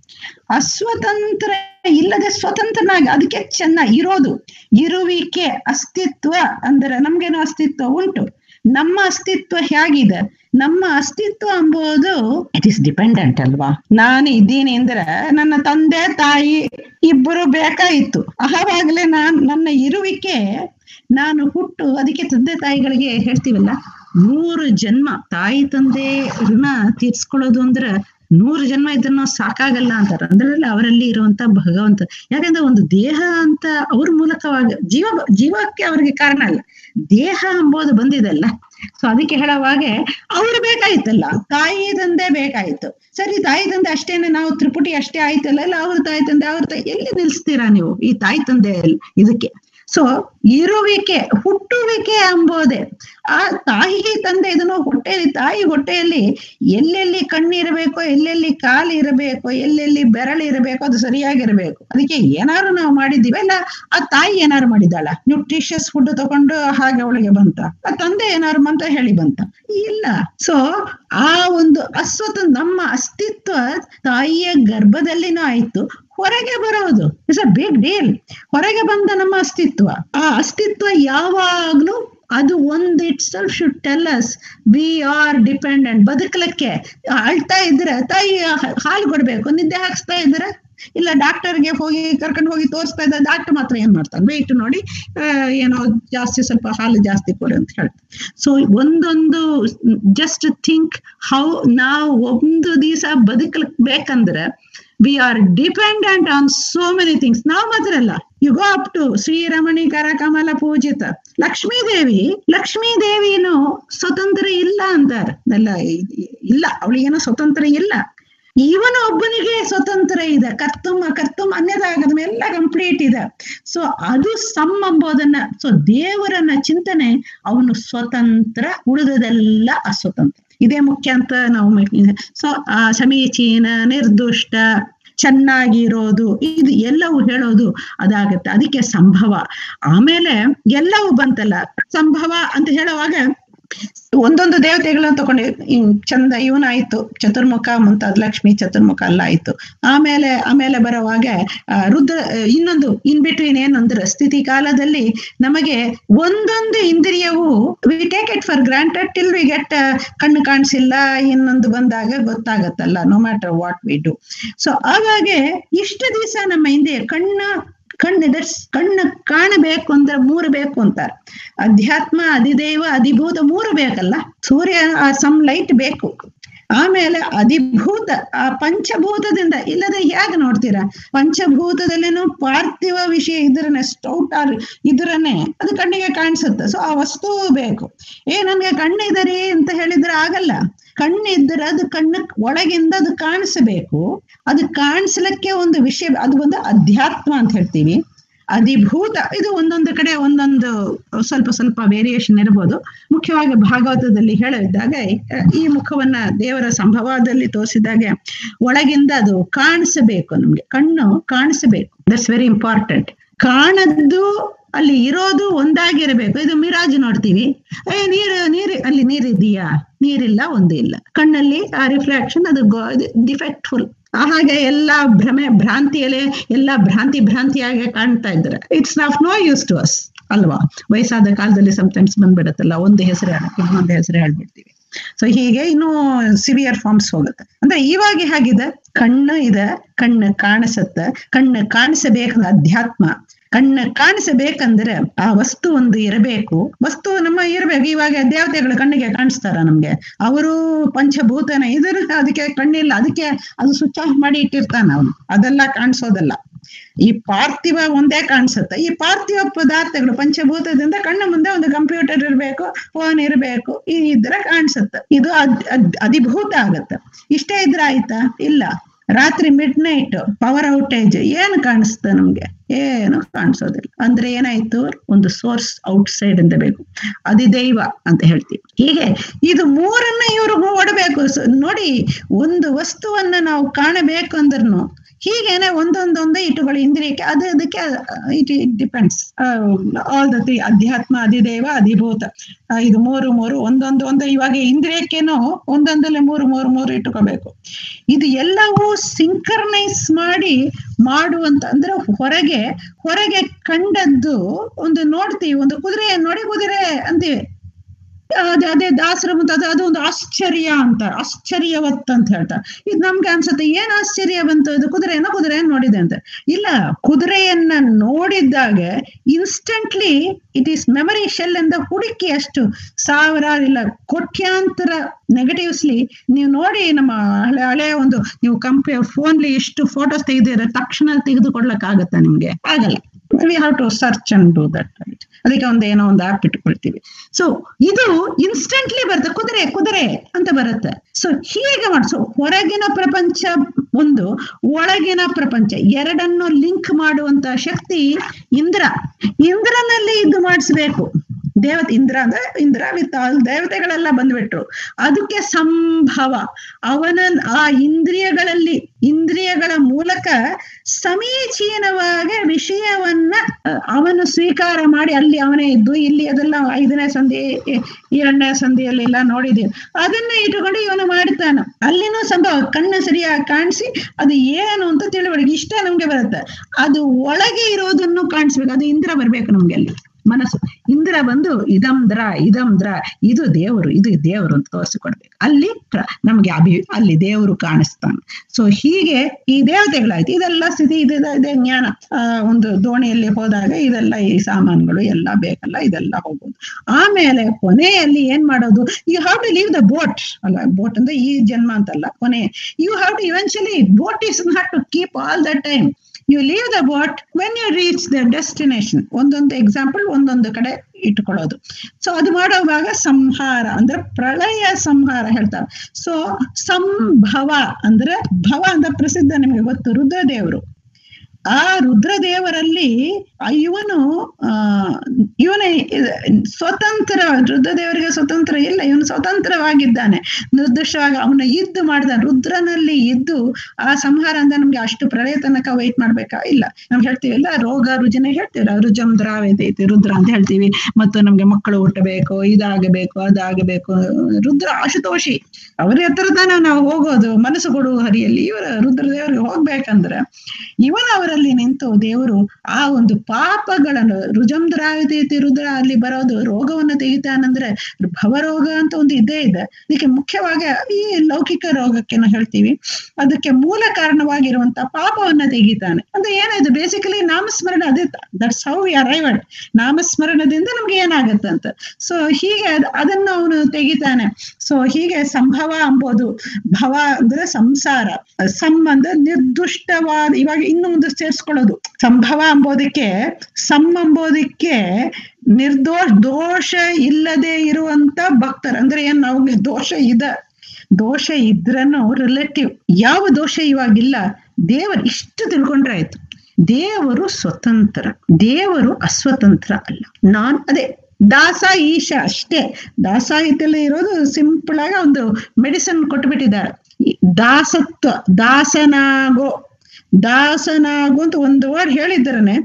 ಅಸ್ವತಂತ್ರ ಇಲ್ಲದೆ ಸ್ವತಂತ್ರನಾಗಿ ಅದಕ್ಕೆ ಚೆನ್ನ ಇರೋದು ಇರುವಿಕೆ ಅಸ್ತಿತ್ವ ಅಂದ್ರೆ ನಮ್ಗೇನೋ ಅಸ್ತಿತ್ವ ಉಂಟು ನಮ್ಮ ಅಸ್ತಿತ್ವ ಹೇಗಿದೆ ನಮ್ಮ ಅಸ್ತಿತ್ವ ಎಂಬುದು ಇಟ್ ಇಸ್ ಡಿಪೆಂಡೆಂಟ್ ಅಲ್ವಾ ನಾನು ಇದ್ದೀನಿ ಅಂದ್ರೆ ನನ್ನ ತಂದೆ ತಾಯಿ ಇಬ್ಬರು ಬೇಕಾಯಿತು ಆವಾಗಲೇ ನಾನ್ ನನ್ನ ಇರುವಿಕೆ ನಾನು ಹುಟ್ಟು ಅದಕ್ಕೆ ತಂದೆ ತಾಯಿಗಳಿಗೆ ಹೇಳ್ತೀವಲ್ಲ ನೂರು ಜನ್ಮ ತಾಯಿ ತಂದೆ ಋಣ ತೀರ್ಸ್ಕೊಳ್ಳೋದು ಅಂದ್ರೆ ನೂರು ಜನ್ಮ ಇದನ್ನ ಸಾಕಾಗಲ್ಲ ಅಂತಾರೆ ಅಂದ್ರೆ ಅವರಲ್ಲಿ ಇರುವಂತ ಭಗವಂತ ಯಾಕಂದ್ರೆ ಒಂದು ದೇಹ ಅಂತ ಅವ್ರ ಮೂಲಕವಾಗಿ ಜೀವ ಜೀವಕ್ಕೆ ಅವ್ರಿಗೆ ಕಾರಣ ಅಲ್ಲ ದೇಹ ಎಂಬುದು ಬಂದಿದೆಲ್ಲ ಸೊ ಅದಕ್ಕೆ ಹೇಳುವಾಗೆ ಅವ್ರು ಬೇಕಾಯ್ತಲ್ಲ ತಾಯಿ ತಂದೆ ಬೇಕಾಯ್ತು ಸರಿ ತಾಯಿ ತಂದೆ ಅಷ್ಟೇನೆ ನಾವು ತ್ರಿಪುಟಿ ಅಷ್ಟೇ ಆಯ್ತಲ್ಲ ಇಲ್ಲ ಅವ್ರ ತಾಯಿ ತಂದೆ ಅವ್ರ ತಾಯಿ ಎಲ್ಲಿ ನಿಲ್ಸ್ತೀರಾ ನೀವು ಈ ತಾಯಿ ತಂದೆ ಇದಕ್ಕೆ ಸೊ ಇರುವಿಕೆ ಹುಟ್ಟುವಿಕೆ ಎಂಬುದೇ ಆ ತಾಯಿ ತಂದೆ ಇದನ್ನು ಹೊಟ್ಟೆಯಲ್ಲಿ ತಾಯಿ ಹೊಟ್ಟೆಯಲ್ಲಿ ಎಲ್ಲೆಲ್ಲಿ ಕಣ್ಣಿರಬೇಕು ಎಲ್ಲೆಲ್ಲಿ ಕಾಲು ಇರಬೇಕು ಎಲ್ಲೆಲ್ಲಿ ಬೆರಳು ಇರಬೇಕು ಅದು ಸರಿಯಾಗಿರ್ಬೇಕು ಅದಕ್ಕೆ ಏನಾರು ನಾವು ಮಾಡಿದ್ದೀವಿ ಅಲ್ಲ ಆ ತಾಯಿ ಏನಾರು ಮಾಡಿದಾಳ ನ್ಯೂಟ್ರಿಷಿಯಸ್ ಫುಡ್ ತಗೊಂಡು ಹಾಗೆ ಅವಳಿಗೆ ಬಂತ ಆ ತಂದೆ ಏನಾರು ಅಂತ ಹೇಳಿ ಬಂತ ಇಲ್ಲ ಸೊ ಆ ಒಂದು ಅಸ್ವತ ನಮ್ಮ ಅಸ್ತಿತ್ವ ತಾಯಿಯ ಗರ್ಭದಲ್ಲಿನೂ ಆಯ್ತು ಹೊರಗೆ ಬರೋದು ಇಟ್ಸ್ ಅ ಬಿಗ್ ಡೀಲ್ ಹೊರಗೆ ಬಂದ ನಮ್ಮ ಅಸ್ತಿತ್ವ ಆ ಅಸ್ತಿತ್ವ ಯಾವಾಗ್ಲೂ ಅದು ಒಂದು itself should tell us we are dependent ಬದುಕಲಿಕ್ಕೆ ಅಳ್ತಾ ಇದ್ರೆ ತಾಯಿ ಹ- ಹಾಲು ಕೊಡ್ಬೇಕು ನಿದ್ದೆ ಹಾಕ್ಸ್ತಾ ಇದ್ರೆ ಇಲ್ಲ ಡಾಕ್ಟರ್ಗೆ ಹೋಗಿ ಕರ್ಕೊಂಡು ಹೋಗಿ ತೋರಿಸ್ತಾ ಇದ್ದ ಡಾಕ್ಟರ್ ಮಾತ್ರ ಏನ್ ಮಾಡ್ತಾನೆ ವೆಯ್ಟ್ ನೋಡಿ ಆ, ಏನೋ ಜಾಸ್ತಿ ಸ್ವಲ್ಪ ಹಾಲು ಜಾಸ್ತಿ ಕೊಡು ಅಂತ ಹೇಳ್ತಾರೆ ಸೊ ಒಂದೊಂದು ಜಸ್ಟ್ ಥಿಂಕ್ ಹೌ ನಾವು ಒಂದು ದಿವಸ ಬದುಕಲಿಕ್ ಬೇಕಂದ್ರೆ we are dependent on so many things ನಾವು ಮಾತ್ರ ಅಲ್ಲ ಯು ಗೋ ಅಪ್ ಟು ಶ್ರೀರಮಣಿ ಕರಕಮಲ ಪೂಜಿತ ಲಕ್ಷ್ಮೀ ದೇವಿ ಲಕ್ಷ್ಮೀ ದೇವಿನು ಸ್ವತಂತ್ರ ಇಲ್ಲ ಅಂತಾರೆ ಅಲ್ಲ ಇ- ಇಲ್ಲ ಅವಳಿಗೇನೋ ಸ್ವತಂತ್ರ ಇಲ್ಲ ಇವನ ಒಬ್ಬನಿಗೆ ಸ್ವತಂತ್ರ ಇದೆ ಕರ್ತುಮ ಕರ್ತುಮ ಅನ್ಯದಾಗದ ಎಲ್ಲ ಕಂಪ್ಲೀಟ್ ಇದೆ ಸೊ ಅದು ಸಮ್ ಎಂಬುದನ್ನ ಸೊ ದೇವರನ್ನ ಚಿಂತನೆ ಅವನು ಸ್ವತಂತ್ರ ಉಳಿದದೆಲ್ಲ ಅಸ್ವತಂತ್ರ ಇದೇ ಮುಖ್ಯ ಅಂತ ನಾವು ಸೊ ಆ ಸಮೀಚೀನ ನಿರ್ದುಷ್ಟ ಚೆನ್ನಾಗಿರೋದು ಇದು ಎಲ್ಲವೂ ಹೇಳೋದು ಅದಾಗತ್ತೆ ಅದಕ್ಕೆ ಸಂಭವ ಆಮೇಲೆ ಎಲ್ಲವೂ ಬಂತಲ್ಲ ಸಂಭವ ಅಂತ ಹೇಳುವಾಗ ಒಂದೊಂದು ದೇವತೆಗಳನ್ನ ತಗೊಂಡು ಚಂದ ಇವನಾಯ್ತು ಚತುರ್ಮುಖ ಮುಂತಾದ ಲಕ್ಷ್ಮಿ ಚತುರ್ಮುಖ ಅಲ್ಲ ಆಯ್ತು ಆಮೇಲೆ ಆಮೇಲೆ ಬರುವಾಗ ರುದ್ರ ಇನ್ನೊಂದು ಇನ್ ಬಿಟ್ವೀನ್ ಏನಂದ್ರೆ ಸ್ಥಿತಿ ಕಾಲದಲ್ಲಿ ನಮಗೆ ಒಂದೊಂದು ಇಂದ್ರಿಯವು we take it for granted till we get ಕಣ್ಣು ಕಾಣಿಸಿಲ್ಲ ಇನ್ನೊಂದು ಬಂದಾಗ ಗೊತ್ತಾಗತ್ತಲ್ಲ no matter what we do so ಆವಾಗೆ ಇಷ್ಟು ದಿವಸ ನಮ್ಮ ಹಿಂದೆ ಕಣ್ಣ ಕಣ್ಣಿದೆ ಕಣ್ಣು ಕಾಣಬೇಕು ಅಂದ್ರೆ ಮೂರು ಬೇಕು ಅಂತಾರೆ ಅಧ್ಯಾತ್ಮ ಅಧಿದೇವ ಅಧಿಭೂತ ಮೂರು ಬೇಕಲ್ಲ ಸೂರ್ಯ ಆ ಸಮ್ ಲೈಟ್ ಬೇಕು ಆಮೇಲೆ ಅಧಿಭೂತ ಆ ಪಂಚಭೂತದಿಂದ ಇಲ್ಲದ್ರೆ ಹೇಗೆ ನೋಡ್ತೀರಾ ಪಂಚಭೂತದಲ್ಲೇನು ಪಾರ್ಥಿವ ವಿಷಯ ಇದ್ರನೆ ಸ್ಟೌಟ್ ಆರ್ ಇದ್ರನೆ ಅದು ಕಣ್ಣಿಗೆ ಕಾಣಿಸುತ್ತೆ ಸೊ ಆ ವಸ್ತು ಬೇಕು ಏ ನನ್ಗೆ ಕಣ್ಣಿದರಿ ಅಂತ ಹೇಳಿದ್ರೆ ಆಗಲ್ಲ ಕಣ್ಣಿದ್ರೆ ಅದು ಕಣ್ಣು ಒಳಗಿಂದ ಅದು ಕಾಣಿಸಬೇಕು ಅದು ಕಾಣಿಸ್ಲಿಕ್ಕೆ ಒಂದು ವಿಷಯ ಅದು ಒಂದು ಅಧ್ಯಾತ್ಮ ಅಂತ ಹೇಳ್ತೀವಿ ಅಧಿಭೂತ ಇದು ಒಂದೊಂದು ಕಡೆ ಒಂದೊಂದು ಸ್ವಲ್ಪ ಸ್ವಲ್ಪ ವೇರಿಯೇಷನ್ ಇರ್ಬೋದು ಮುಖ್ಯವಾಗಿ ಭಾಗವತದಲ್ಲಿ ಹೇಳಿದಾಗ ಈ ಮುಖವನ್ನ ದೇವರ ಸಂಭವದಲ್ಲಿ ತೋರಿಸಿದಾಗ ಒಳಗಿಂದ ಅದು ಕಾಣಿಸಬೇಕು ನಮ್ಗೆ ಕಣ್ಣು ಕಾಣಿಸಬೇಕು ದಟ್ಸ್ ವೆರಿ ಇಂಪಾರ್ಟೆಂಟ್ ಕಾಣದ್ದು ಅಲ್ಲಿ ಇರೋದು ಒಂದಾಗಿರಬೇಕು ಇದು ಮಿರಾಜ್ ನೋಡ್ತೀವಿ ಏ ನೀರು ನೀರು ಅಲ್ಲಿ ನೀರಿದೆಯಾ ನೀರಿಲ್ಲ ಒಂದು ಇಲ್ಲ ಕಣ್ಣಲ್ಲಿ ಆ ರಿಫ್ಲೆಕ್ಷನ್ ಅದು ಡಿಫೆಕ್ಟ್ಫುಲ್ ಹಾಗೆ ಎಲ್ಲ ಭ್ರಮೆ ಭ್ರಾಂತಿಯಲ್ಲೇ ಎಲ್ಲ ಭ್ರಾಂತಿ ಭ್ರಾಂತಿಯಾಗಿ ಕಾಣ್ತಾ ಇದ್ರೆ it's of no use to us ಅಲ್ವಾ ವಯಸ್ಸಾದ ಕಾಲದಲ್ಲಿ ಸಮಟೈಮ್ಸ್ ಬಂದ್ಬಿಡತ್ತಲ್ಲ ಒಂದು ಹೆಸರು ಹೇಳಕ್ಕೆ ಇನ್ನೊಂದು ಹೆಸರು ಹೇಳ್ಬಿಡ್ತೀವಿ ಸೊ ಹೀಗೆ ಇನ್ನು ಸಿವಿಯರ್ ಫಾರ್ಮ್ಸ್ ಹೋಗುತ್ತೆ ಅಂದ್ರೆ ಇವಾಗ ಹೇಗಿದೆ ಕಣ್ಣು ಇದೆ ಕಣ್ಣು ಕಾಣಿಸುತ್ತೆ ಕಣ್ಣು ಕಾಣಿಸಬೇಕಂದ್ರೆ ಅಧ್ಯಾತ್ಮ ಕಣ್ಣು ಕಾಣಿಸಬೇಕಂದ್ರೆ ಆ ವಸ್ತು ಒಂದು ಇರಬೇಕು ವಸ್ತು ನಮ್ಮ ಇರಬೇಕು ಇವಾಗ ದೇವತೆಗಳು ಕಣ್ಣಿಗೆ ಕಾಣಿಸ್ತಾರ ನಮ್ಗೆ ಅವರು ಪಂಚಭೂತನ ಇದ್ರ ಅದಕ್ಕೆ ಕಣ್ಣಿಲ್ಲ ಅದಕ್ಕೆ ಅದು ಸ್ವಿಚ್ ಆಫ್ ಮಾಡಿ ಇಟ್ಟಿರ್ತಾನ ಅವನು ಅದೆಲ್ಲ ಕಾಣಿಸೋದಲ್ಲ ಈ ಪಾರ್ಥಿವ ಒಂದೇ ಕಾಣಿಸುತ್ತೆ ಈ ಪಾರ್ಥಿವ ಪದಾರ್ಥಗಳು ಪಂಚಭೂತದಿಂದ ಕಣ್ಣ ಮುಂದೆ ಒಂದು ಕಂಪ್ಯೂಟರ್ ಇರಬೇಕು ಫೋನ್ ಇರಬೇಕು ಈ ಇದ್ರೆ ಕಾಣಿಸುತ್ತೆ ಇದು ಅದ್ ಅಧಿಭೂತ ಆಗತ್ತೆ ಇಷ್ಟೇ ಇದ್ರೆ ಆಯ್ತಾ ಇಲ್ಲ ರಾತ್ರಿ ಮಿಡ್ ನೈಟ್ ಪವರ್ ಔಟೇಜ್ ಏನು ಕಾಣಿಸ್ತ ನಮ್ಗೆ ಏನು ಕಾಣಿಸೋದಿಲ್ಲ ಅಂದ್ರೆ ಏನಾಯ್ತು ಒಂದು ಸೋರ್ಸ್ ಔಟ್ ಸೈಡ್ ಅಂತ ಬೇಕು ಅಧಿದೈವ ಅಂತ ಹೇಳ್ತೀವಿ ಹೀಗೆ ಇದು ಮೂರನ್ನ ಇವ್ರು ಓಡಬೇಕು ನೋಡಿ ಒಂದು ವಸ್ತುವನ್ನ ನಾವು ಕಾಣಬೇಕು ಅಂದ್ರೂ ಹೀಗೇನೆ ಒಂದೊಂದೊಂದೇ ಇಟ್ಟುಗಳು ಇಂದ್ರಿಯಕ್ಕೆ ಅದು ಅದಕ್ಕೆ it it depends all the three ಅಧ್ಯಾತ್ಮ ಅಧಿದೇವ ಅಧಿಭೂತ ಇದು ಮೂರು ಮೂರು ಒಂದೊಂದು ಒಂದು ಇವಾಗ ಇಂದ್ರಿಯಕ್ಕೇನೋ ಒಂದೊಂದಲ್ಲೇ ಮೂರು ಮೂರು ಮೂರು ಇಟ್ಟುಕೋಬೇಕು ಇದು ಎಲ್ಲವೂ ಸಿಂಕರ್ನೈಸ್ ಮಾಡಿ ಮಾಡುವಂತ ಅಂದ್ರೆ ಹೊರಗೆ ಹೊರಗೆ ಕಂಡದ್ದು ಒಂದು ನೋಡ್ತೀವಿ ಒಂದು ಕುದುರೆ ನೋಡಿ ಕುದುರೆ ಅಂತೀವಿ ಅದೇ ಅದೇ ದಾಸರ ಮುಂದೆ ಅದು ಅದು ಒಂದು ಆಶ್ಚರ್ಯ ಅಂತಾರೆ ಆಶ್ಚರ್ಯವತ್ ಅಂತ ಹೇಳ್ತಾರೆ ಇದು ನಮ್ಗೆ ಅನ್ಸುತ್ತೆ ಏನ್ ಆಶ್ಚರ್ಯ ಬಂತು ಇದು ಕುದುರೆನ ಕುದುರೆ ನೋಡಿದೆ ಅಂತ ಇಲ್ಲ ಕುದುರೆಯನ್ನ ನೋಡಿದಾಗ instantly it is memory shell ಎಂದ ಹುಡುಕಿ ಅಷ್ಟು ಸಾವಿರಾರು ಇಲ್ಲ ಕೋಟ್ಯಾಂತರ ನೆಗೆಟಿವ್ಸ್ಲಿ ನೀವು ನೋಡಿ ನಮ್ಮ ಹಳೆ ಹಳೆಯ ಒಂದು ನೀವು ಕಂಪೇ ಫೋನ್ಲಿ ಎಷ್ಟು ಫೋಟೋಸ್ ತೆಗೆದಿರ ತಕ್ಷಣ ತೆಗೆದುಕೊಡ್ಲಕ್ಕಾಗತ್ತಾ ನಿಮ್ಗೆ ಆಗಲ್ಲ we have to search and do that ಅದಕ್ಕೆ ಒಂದು ಏನೋ ಒಂದು ಆಪ್ ಇಟ್ಕೊಳ್ತೀವಿ ಸೊ ಇದು ಇನ್ಸ್ಟೆಂಟ್ಲಿ ಬರುತ್ತೆ ಕುದುರೆ ಕುದುರೆ ಅಂತ ಬರುತ್ತೆ ಸೊ ಹೀಗೆ ಮಾಡಿ ಸೊ ಹೊರಗಿನ ಪ್ರಪಂಚ ಒಂದು ಒಳಗಿನ ಪ್ರಪಂಚ ಎರಡನ್ನು ಲಿಂಕ್ ಮಾಡುವಂತ ಶಕ್ತಿ ಇಂದ್ರ ಇಂದ್ರನಲ್ಲಿ ಇದು ಮಾಡಿಸ್ಬೇಕು ದೇವತೆ ಇಂದ್ರ ಅಂದ್ರೆ ಇಂದ್ರ ವಿತ್ ಆಲ್ ದೇವತೆಗಳೆಲ್ಲ ಬಂದ್ಬಿಟ್ರು ಅದಕ್ಕೆ ಸಂಭವ ಅವನ ಆ ಇಂದ್ರಿಯಗಳಲ್ಲಿ ಇಂದ್ರಿಯಗಳ ಮೂಲಕ ಸಮೀಚೀನವಾಗಿ ವಿಷಯವನ್ನ ಅವನು ಸ್ವೀಕಾರ ಮಾಡಿ ಅಲ್ಲಿ ಅವನೇ ಇದ್ದು ಇಲ್ಲಿ ಅದೆಲ್ಲ ಐದನೇ ಸಂಧಿ ಏಳನೇ ಸಂಧಿಯಲ್ಲೆಲ್ಲ ನೋಡಿದೀವಿ ಅದನ್ನ ಇಟ್ಟುಕೊಂಡು ಇವನು ಮಾಡ್ತಾನ ಅಲ್ಲಿನೂ ಸಂಭವ ಕಣ್ಣು ಸರಿಯಾಗಿ ಕಾಣಿಸಿ ಅದು ಏನು ಅಂತ ತಿಳಿವಳಿಕೆ ಇಷ್ಟ ನಮ್ಗೆ ಬರುತ್ತೆ ಅದು ಒಳಗೆ ಇರೋದನ್ನು ಕಾಣಿಸ್ಬೇಕು ಅದು ಇಂದ್ರ ಬರ್ಬೇಕು ನಮ್ಗೆ ಅಲ್ಲಿ ಮನಸ್ಸು ಇಂದ್ರ ಬಂದು ಇದಮ್ದ್ರ ಇದಮ್ದ್ರ ಇದು ದೇವರು ಇದು ದೇವರು ಅಂತ ತೋರಿಸಿಕೊಡ್ಬೇಕು ಅಲ್ಲಿ ನಮ್ಗೆ ಅಭಿ ಅಲ್ಲಿ ದೇವರು ಕಾಣಿಸ್ತಾನೆ ಸೊ ಹೀಗೆ ಈ ದೇವತೆಗಳಾಯ್ತು ಇದೆಲ್ಲ ಸ್ಥಿತಿ ಇದೆ ಇದೆ ಜ್ಞಾನ ಆ ಒಂದು ದೋಣಿಯಲ್ಲಿ ಹೋದಾಗ ಇದೆಲ್ಲ ಈ ಸಾಮಾನುಗಳು ಎಲ್ಲ ಬೇಕಲ್ಲ ಇದೆಲ್ಲ ಹೋಗೋದು ಆಮೇಲೆ ಕೊನೆಯಲ್ಲಿ ಏನ್ ಮಾಡೋದು you have to leave the boat ಅಲ್ಲ ಬೋಟ್ ಅಂದ್ರೆ ಈ ಜನ್ಮ ಅಂತಲ್ಲ ಕೊನೆ you have to eventually boat is not to keep all the time you leave the boat when you reach the destination ಒಂದೊಂದು ಎಕ್ಸಾಂಪಲ್ ಒಂದೊಂದು ಕಡೆ ಇಟ್ಕೊಳ್ಳೋದು ಸೊ ಅದು ಮಾಡುವಾಗ ಸಂಹಾರ ಅಂದ್ರೆ ಪ್ರಳಯ ಸಂಹಾರ ಹೇಳ್ತಾರೆ ಸೊ ಸಂಭವ ಅಂದ್ರೆ ಭವ ಅಂತ ಪ್ರಸಿದ್ಧ ನಿಮಗೆ ಗೊತ್ತು ರುದ್ರದೇವರು ಆ ರುದ್ರದೇವರಲ್ಲಿ ಆ ಇವನು ಆ ಇವನೇ ಸ್ವತಂತ್ರ ರುದ್ರದೇವರಿಗೆ ಸ್ವತಂತ್ರ ಇಲ್ಲ ಇವನು ಸ್ವತಂತ್ರವಾಗಿದ್ದಾನೆ ನಿರ್ದಿಷ್ಟವಾಗಿ ಅವನ ಇದ್ದು ಮಾಡಿದ ರುದ್ರನಲ್ಲಿ ಇದ್ದು ಆ ಸಂಹಾರ ಅಂತ ನಮ್ಗೆ ಅಷ್ಟು ಪ್ರಳಯ ತನಕ ವೈಟ್ ಮಾಡ್ಬೇಕಾ ಇಲ್ಲ ನಾವ್ ಹೇಳ್ತೀವಿ ಇಲ್ಲ ರೋಗ ರುಜಿನ ಹೇಳ್ತೀವಿ ರುಜಂ ದ್ರಾವೈತಿ ರುದ್ರ ಅಂತ ಹೇಳ್ತೀವಿ ಮತ್ತು ನಮ್ಗೆ ಮಕ್ಕಳು ಹುಟ್ಟಬೇಕು ಇದಾಗಬೇಕು ಅದಾಗಬೇಕು ರುದ್ರ ಆಶುತೋಷಿ ಅವ್ರ ಹತ್ರ ತಾನೇ ನಾವು ಹೋಗೋದು ಮನಸ್ಸು ಕೊಡುವ ಹರಿಯಲ್ಲಿ ಇವರ ರುದ್ರದೇವರಿಗೆ ಹೋಗ್ಬೇಕಂದ್ರೆ ಇವನ ಅವರಲ್ಲಿ ನಿಂತು ದೇವರು ಆ ಒಂದು ಪಾಪಗಳನ್ನು ರುಜಂದ್ರಾವತಿ ರುದ್ರ ಅಲ್ಲಿ ಬರೋದು ರೋಗವನ್ನು ತೆಗಿತಾನಂದ್ರೆ ಭವರೋಗ ಅಂತ ಒಂದು ಇದ್ದೇ ಇದೆ ಇದಕ್ಕೆ ಮುಖ್ಯವಾಗಿ ಈ ಲೌಕಿಕ ರೋಗಕ್ಕೆ ನಾವು ಹೇಳ್ತೀವಿ ಅದಕ್ಕೆ ಮೂಲ ಕಾರಣವಾಗಿರುವಂತ ಪಾಪವನ್ನ ತೆಗಿತಾನೆ ಅಂದ್ರೆ ಏನಿದೆ ಬೇಸಿಕಲಿ ನಾಮಸ್ಮರಣ ಅದೇ ದಟ್ಸ್ ಹೌ ವಿ ಅರೈವಡ್ ನಾಮಸ್ಮರಣದಿಂದ ನಮ್ಗೆ ಏನಾಗತ್ತೆ ಅಂತ ಸೊ ಹೀಗೆ ಅದ್- ಅದನ್ನ ಅವನು ತೆಗಿತಾನೆ ಸೊ ಹೀಗೆ ಸಂಭವ ಅಂಬೋದು ಭವ ಅಂದ್ರೆ ಸಂಸಾರ ಸಂಬಂಧ ನಿರ್ದುಷ್ಟವಾದ ಇವಾಗ ಇನ್ನು ಒಂದು ಸೇರಿಸ್ಕೊಳ್ಳೋದು ಸಂಭವ ಅಂಬೋದಕ್ಕೆ ಸಮ್ ಅಂಬೋದಕ್ಕೆ ನಿರ್ದೋಷ ದೋಷ ಇಲ್ಲದೆ ಇರುವಂತ ಭಕ್ತರು ಅಂದ್ರೆ ಏನ್ ನಮ್ಗೆ ದೋಷ ಇದೆ ದೋಷ ಇದ್ರನು ರಿಲೇಟಿವ್ ಯಾವ ದೋಷ ಇವಾಗಿಲ್ಲ ದೇವರು ಇಷ್ಟು ತಿಳ್ಕೊಂಡ್ರೆ ಆಯ್ತು ದೇವರು ಸ್ವತಂತ್ರ ದೇವರು ಅಸ್ವತಂತ್ರ ಅಲ್ಲ ನಾನ್ ಅದೇ ದಾಸ ಈಶ ಅಷ್ಟೇ ದಾಸಾಹಿತ್ಯಲ್ಲಿ ಇರೋದು ಸಿಂಪಲ್ ಆಗಿ ಒಂದು ಮೆಡಿಸಿನ್ ಕೊಟ್ಬಿಟ್ಟಿದ್ದಾರೆ ಈ ದಾಸತ್ವ ದಾಸನಾಗೋ ದಾಸನಾಗು ಅಂತ ಒಂದು ವರ್ಡ್ ಹೇಳಿದ್ರನೆ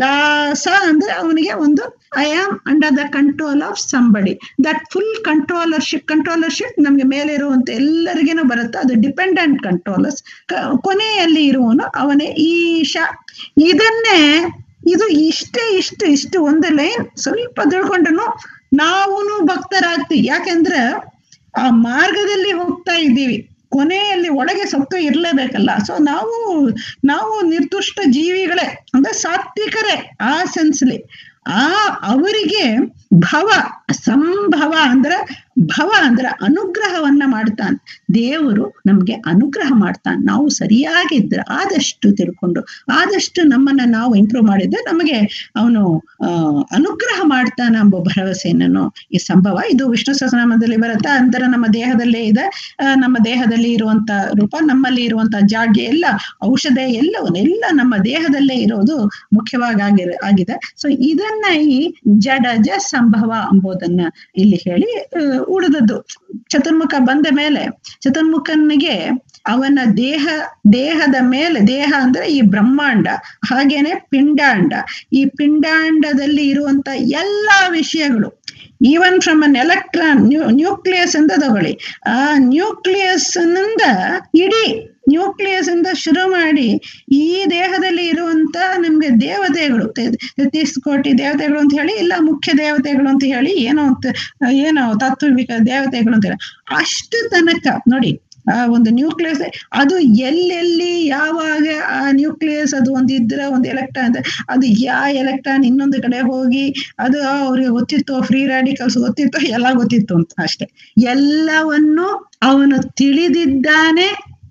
ದಾಸ ಅಂದ್ರೆ ಅವನಿಗೆ ಒಂದು I am under the control of somebody that full controllership controllership ನಮ್ಗೆ ಮೇಲೆ ಇರುವಂತ ಎಲ್ಲರಿಗೇನು ಬರುತ್ತೆ ಅದು ಡಿಪೆಂಡೆಂಟ್ ಕಂಟ್ರೋಲರ್ಸ್ ಕೊನೆಯಲ್ಲಿ ಇರುವವನು ಅವನೇ ಈಶ ಇದನ್ನೇ ಇದು ಇಷ್ಟೇ ಇಷ್ಟು ಇಷ್ಟು ಒಂದು ಲೈನ್ ಸ್ವಲ್ಪ ತಿಳ್ಕೊಂಡ್ರು ನಾವೂನು ಭಕ್ತರಾಗ್ತೀವಿ ಯಾಕೆಂದ್ರೆ ಆ ಮಾರ್ಗದಲ್ಲಿ ಹೋಗ್ತಾ ಇದ್ದೀವಿ ಕೊನೆಯಲ್ಲಿ ಒಳಗೆ ಸತ್ತು ಇರ್ಲೇಬೇಕಲ್ಲ ಸೊ ನಾವು ನಾವು ನಿರ್ದುಷ್ಟ ಜೀವಿಗಳೇ ಅಂದ್ರೆ ಸಾತ್ವಿಕರೇ ಆ ಸೆನ್ಸ್ಲಿ ಆ ಅವರಿಗೆ ಭವ ಸಂಭವ ಅಂದ್ರೆ ಭವ ಅಂದ್ರೆ ಅನುಗ್ರಹವನ್ನ ಮಾಡ್ತಾನೆ ದೇವರು ನಮ್ಗೆ ಅನುಗ್ರಹ ಮಾಡ್ತಾನೆ ನಾವು ಸರಿಯಾಗಿದ್ರೆ ಆದಷ್ಟು ತಿಳ್ಕೊಂಡು ಆದಷ್ಟು ನಮ್ಮನ್ನ ನಾವು ಇಂಪ್ರೂವ್ ಮಾಡಿದ್ರೆ ನಮಗೆ ಅವನು ಆ ಅನುಗ್ರಹ ಮಾಡ್ತಾನೆ ಎಂಬ ಭರವಸೆಯನ್ನು ಈ ಸಂಭವ ಇದು ವಿಷ್ಣು ಸಹಸ್ರನಾಮದಲ್ಲಿ ಬರುತ್ತೆ ಅಂತರ ನಮ್ಮ ದೇಹದಲ್ಲೇ ಇದೆ ಆ, ನಮ್ಮ ದೇಹದಲ್ಲಿ ಇರುವಂತ ರೂಪ ನಮ್ಮಲ್ಲಿ ಇರುವಂತ ಜಾಡ್ಯ ಎಲ್ಲ ಔಷಧ ಎಲ್ಲವನ್ನು ಎಲ್ಲ ನಮ್ಮ ದೇಹದಲ್ಲೇ ಇರೋದು ಮುಖ್ಯವಾಗಿ ಆಗಿರ ಆಗಿದೆ ಸೊ ಇದನ್ನ ಈ ಜಡಜ ಸಂಭವ ಎಂಬುದನ್ನ ಇಲ್ಲಿ ಹೇಳಿ ಆ, ಉಳಿದದ್ದು ಚತುರ್ಮುಖ ಬಂದ ಮೇಲೆ ಚತುರ್ಮುಖನಿಗೆ ಅವನ ದೇಹ ದೇಹದ ಮೇಲೆ ದೇಹ ಅಂದ್ರೆ ಈ ಬ್ರಹ್ಮಾಂಡ ಹಾಗೇನೆ ಪಿಂಡಾಂಡ ಈ ಪಿಂಡಾಂಡದಲ್ಲಿ ಇರುವಂತ ಎಲ್ಲಾ ವಿಷಯಗಳು even from an electron new nucleus ಅಂತ ತಗೊಳ್ಳಿ ಆ ನ್ಯೂಕ್ಲಿಯಸ್ ನಿಂದ ಇಡೀ ನ್ಯೂಕ್ಲಿಯಸ್ ಇಂದ ಶುರು ಮಾಡಿ ಈ ದೇಹದಲ್ಲಿ ಇರುವಂತ ನಮ್ಗೆ ದೇವತೆಗಳು ತೆ- ತೆತ್ತೀಸ್ ಕೋಟಿ ದೇವತೆಗಳು ಅಂತ ಹೇಳಿ ಇಲ್ಲ ಮುಖ್ಯ ದೇವತೆಗಳು ಅಂತ ಹೇಳಿ ಏನೋ ಅಂತ ಏನೋ ತಾತ್ವಿಕ ದೇವತೆಗಳು ಅಂತ ಹೇಳಿ ಅಷ್ಟು ತನಕ ನೋಡಿ ಆ ಒಂದು ನ್ಯೂಕ್ಲಿಯಸ್ ಅದು ಎಲ್ಲೆಲ್ಲಿ ಯಾವಾಗ ಆ ನ್ಯೂಕ್ಲಿಯಸ್ ಅದು ಒಂದು ಇದ್ರೆ ಒಂದು ಎಲೆಕ್ಟ್ರಾನ್ ಅಂತ ಅದು ಯಾ ಎಲೆಕ್ಟ್ರಾನ್ ಇನ್ನೊಂದು ಕಡೆ ಹೋಗಿ ಅದು ಅವ್ರಿಗೆ ಗೊತ್ತಿತ್ತು ಫ್ರೀ ರ್ಯಾಡಿಕಲ್ಸ್ ಗೊತ್ತಿತ್ತು ಎಲ್ಲ ಗೊತ್ತಿತ್ತು ಅಂತ ಅಷ್ಟೇ ಎಲ್ಲವನ್ನು ಅವನು ತಿಳಿದಿದ್ದಾನೆ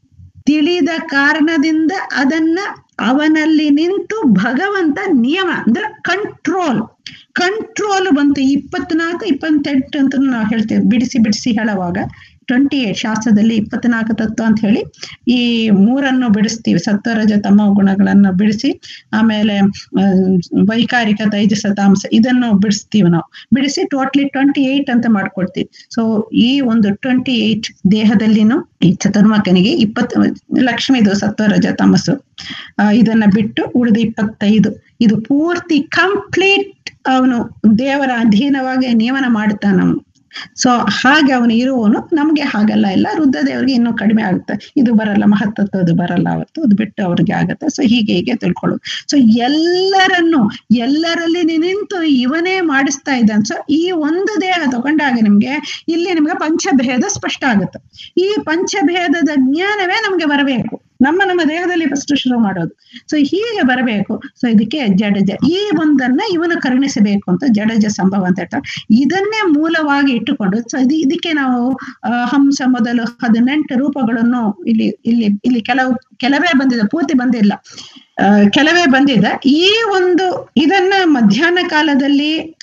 ತಿಳಿದ ಕಾರಣದಿಂದ ಅದನ್ನ ಅವನಲ್ಲಿ ನಿಂತು ಭಗವಂತ ನಿಯಮ ಅಂದ್ರೆ ಕಂಟ್ರೋಲ್ ಕಂಟ್ರೋಲ್ ಬಂತು ಇಪ್ಪತ್ನಾಲ್ಕು ಇಪ್ಪತ್ತೆಂಟು ಅಂತ ನಾವು ಹೇಳ್ತೇವೆ ಬಿಡಿಸಿ ಬಿಡಿಸಿ ಹೇಳುವಾಗ ಟ್ವೆಂಟಿ ಏಟ್ ಶಾಸ್ತ್ರದಲ್ಲಿ ಇಪ್ಪತ್ನಾಲ್ಕು ತತ್ವ ಅಂತ ಹೇಳಿ ಈ ಮೂರನ್ನು ಬಿಡಿಸ್ತೀವಿ ಸತ್ವರಜ ತಮ ಗುಣಗಳನ್ನು ಬಿಡಿಸಿ ಆಮೇಲೆ ಆ, ವೈಕಾರಿಕ ತೈಜಸ ತಾಮಸ ಇದನ್ನು ಬಿಡಿಸ್ತೀವಿ ನಾವು ಬಿಡಿಸಿ ಟೋಟ್ಲಿ ಟ್ವೆಂಟಿ ಏಟ್ ಅಂತ ಮಾಡ್ಕೊಡ್ತೀವಿ ಸೊ ಈ ಒಂದು ಟ್ವೆಂಟಿ ಏಟ್ ದೇಹದಲ್ಲಿನೂ ಈ ಚತುರ್ಮಕನಿಗೆ ಇಪ್ಪತ್ತು ಲಕ್ಷ್ಮಿದು ಸತ್ವರಜ ತಮಸ್ಸು ಆ, ಇದನ್ನ ಬಿಟ್ಟು ಉಳಿದ ಇಪ್ಪತ್ತೈದು ಇದು ಪೂರ್ತಿ ಕಂಪ್ಲೀಟ್ ಅವನು ದೇವರ ಅಧೀನವಾಗಿ ನಿಯಮನ ಮಾಡ್ತಾನ ಅವನು ಸೊ ಹಾಗೆ ಅವನು ಇರುವವನು ನಮ್ಗೆ ಹಾಗಲ್ಲ ಇಲ್ಲ ರುದ್ರದೇವರಿಗೆ ಇನ್ನೂ ಕಡಿಮೆ ಆಗುತ್ತೆ ಇದು ಬರಲ್ಲ ಮಹತ್ತತ್ವದು ಬರಲ್ಲ ಅವತ್ತು ಅದು ಬಿಟ್ಟು ಅವ್ರಿಗೆ ಆಗುತ್ತೆ ಸೊ ಹೀಗೆ ಹೀಗೆ ತಿಳ್ಕೊಳ್ಳೋದು ಸೊ ಎಲ್ಲರನ್ನು ಎಲ್ಲರಲ್ಲಿ ನಿಂತು ಇವನೇ ಮಾಡಿಸ್ತಾ ಇದ್ದಾನೆ ಸೊ ಈ ಒಂದು ದೇಹ ತಗೊಂಡಾಗ ನಿಮ್ಗೆ ಇಲ್ಲಿ ನಿಮ್ಗೆ ಪಂಚಭೇದ ಸ್ಪಷ್ಟ ಆಗುತ್ತೆ ಈ ಪಂಚಭೇದದ ಜ್ಞಾನವೇ ನಮ್ಗೆ ಬರಬೇಕು ನಮ್ಮ ನಮ್ಮ ದೇಹದಲ್ಲಿ ಫಸ್ಟ್ ಶುರು ಮಾಡೋದು ಸೊ ಹೀಗೆ ಬರಬೇಕು ಸೊ ಇದಕ್ಕೆ ಜಡಜ ಈ ಒಂದನ್ನ ಇವನು ಕರುಣಿಸಬೇಕು ಅಂತ ಜಡಜ ಸಂಭವ ಅಂತ ಹೇಳ್ತಾರೆ ಇದನ್ನೇ ಮೂಲವಾಗಿ ಇಟ್ಟುಕೊಂಡು ಸೊ ಇದು ಇದಕ್ಕೆ ನಾವು ಆ, ಹಂಸ ಮೊದಲು ಹದಿನೆಂಟು ರೂಪಗಳನ್ನು ಇಲ್ಲಿ ಇಲ್ಲಿ ಇಲ್ಲಿ ಕೆಲವು ಕೆಲವೇ ಬಂದಿದೆ ಪೂರ್ತಿ ಬಂದಿಲ್ಲ ಆ, ಕೆಲವೇ ಬಂದಿದೆ ಈ ಒಂದು ಇದನ್ನ ಮಧ್ಯಾಹ್ನ ಕಾಲದಲ್ಲಿ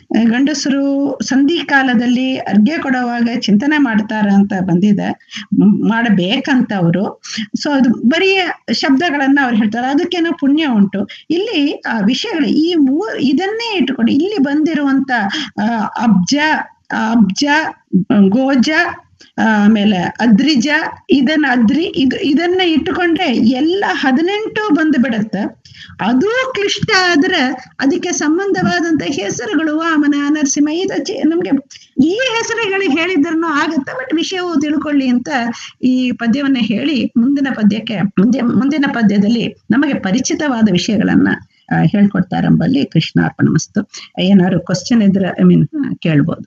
ಗಂಡಸರು ಸಂಧಿ ಕಾಲದಲ್ಲಿ ಅರ್ಘ್ಯ ಕೊಡುವಾಗ ಚಿಂತನೆ ಮಾಡ್ತಾರ ಅಂತ ಬಂದಿದೆ ಮ್- ಮಾಡಬೇಕಂತ ಅವರು ಸೊ ಅದು ಬರೀ ಶಬ್ದಗಳನ್ನ ಅವ್ರು ಹೇಳ್ತಾರೆ ಅದಕ್ಕೇನೋ ಪುಣ್ಯ ಉಂಟು ಇಲ್ಲಿ ಆ ವಿಷಯಗಳು ಈ ಮೂರ್ ಇದನ್ನೇ ಇಟ್ಟುಕೊಂಡು ಇಲ್ಲಿ ಬಂದಿರುವಂತ ಆ, ಅಬ್ಜ ಅಬ್ಜ ಗೋಜ ಆಮೇಲೆ ಅದ್ರಿಜ ಇದನ್ನ ಅದ್ರಿ ಇದು ಇದನ್ನ ಇಟ್ಟುಕೊಂಡ್ರೆ ಎಲ್ಲ ಹದಿನೆಂಟು ಬಂದು ಬಿಡತ್ತೆ ಅದು ಕ್ಲಿಷ್ಟ ಆದ್ರೆ ಅದಕ್ಕೆ ಸಂಬಂಧವಾದಂತ ಹೆಸರುಗಳು ವಾಮನ ನರಸಿಂಹ ಇದು ಚಿ- ನಮ್ಗೆ ಈ ಹೆಸರುಗಳು ಹೇಳಿದ್ರೂ ಆಗತ್ತೆ ಬಟ್ ವಿಷಯವು ತಿಳ್ಕೊಳ್ಳಿ ಅಂತ ಈ ಪದ್ಯವನ್ನ ಹೇಳಿ ಮುಂದಿನ ಪದ್ಯಕ್ಕೆ ಮುಂದೆ ಮುಂದಿನ ಪದ್ಯದಲ್ಲಿ ನಮಗೆ ಪರಿಚಿತವಾದ ವಿಷಯಗಳನ್ನ ಆ, ಹೇಳ್ಕೊಡ್ತಾರಂಬಲ್ಲಿ ಕೃಷ್ಣಾರ್ಪಣ ಮಸ್ತು ಏನಾದ್ರು ಕ್ವಶನ್ ಇದ್ರೆ ಐ ಮೀನ್ ಕೇಳ್ಬೋದು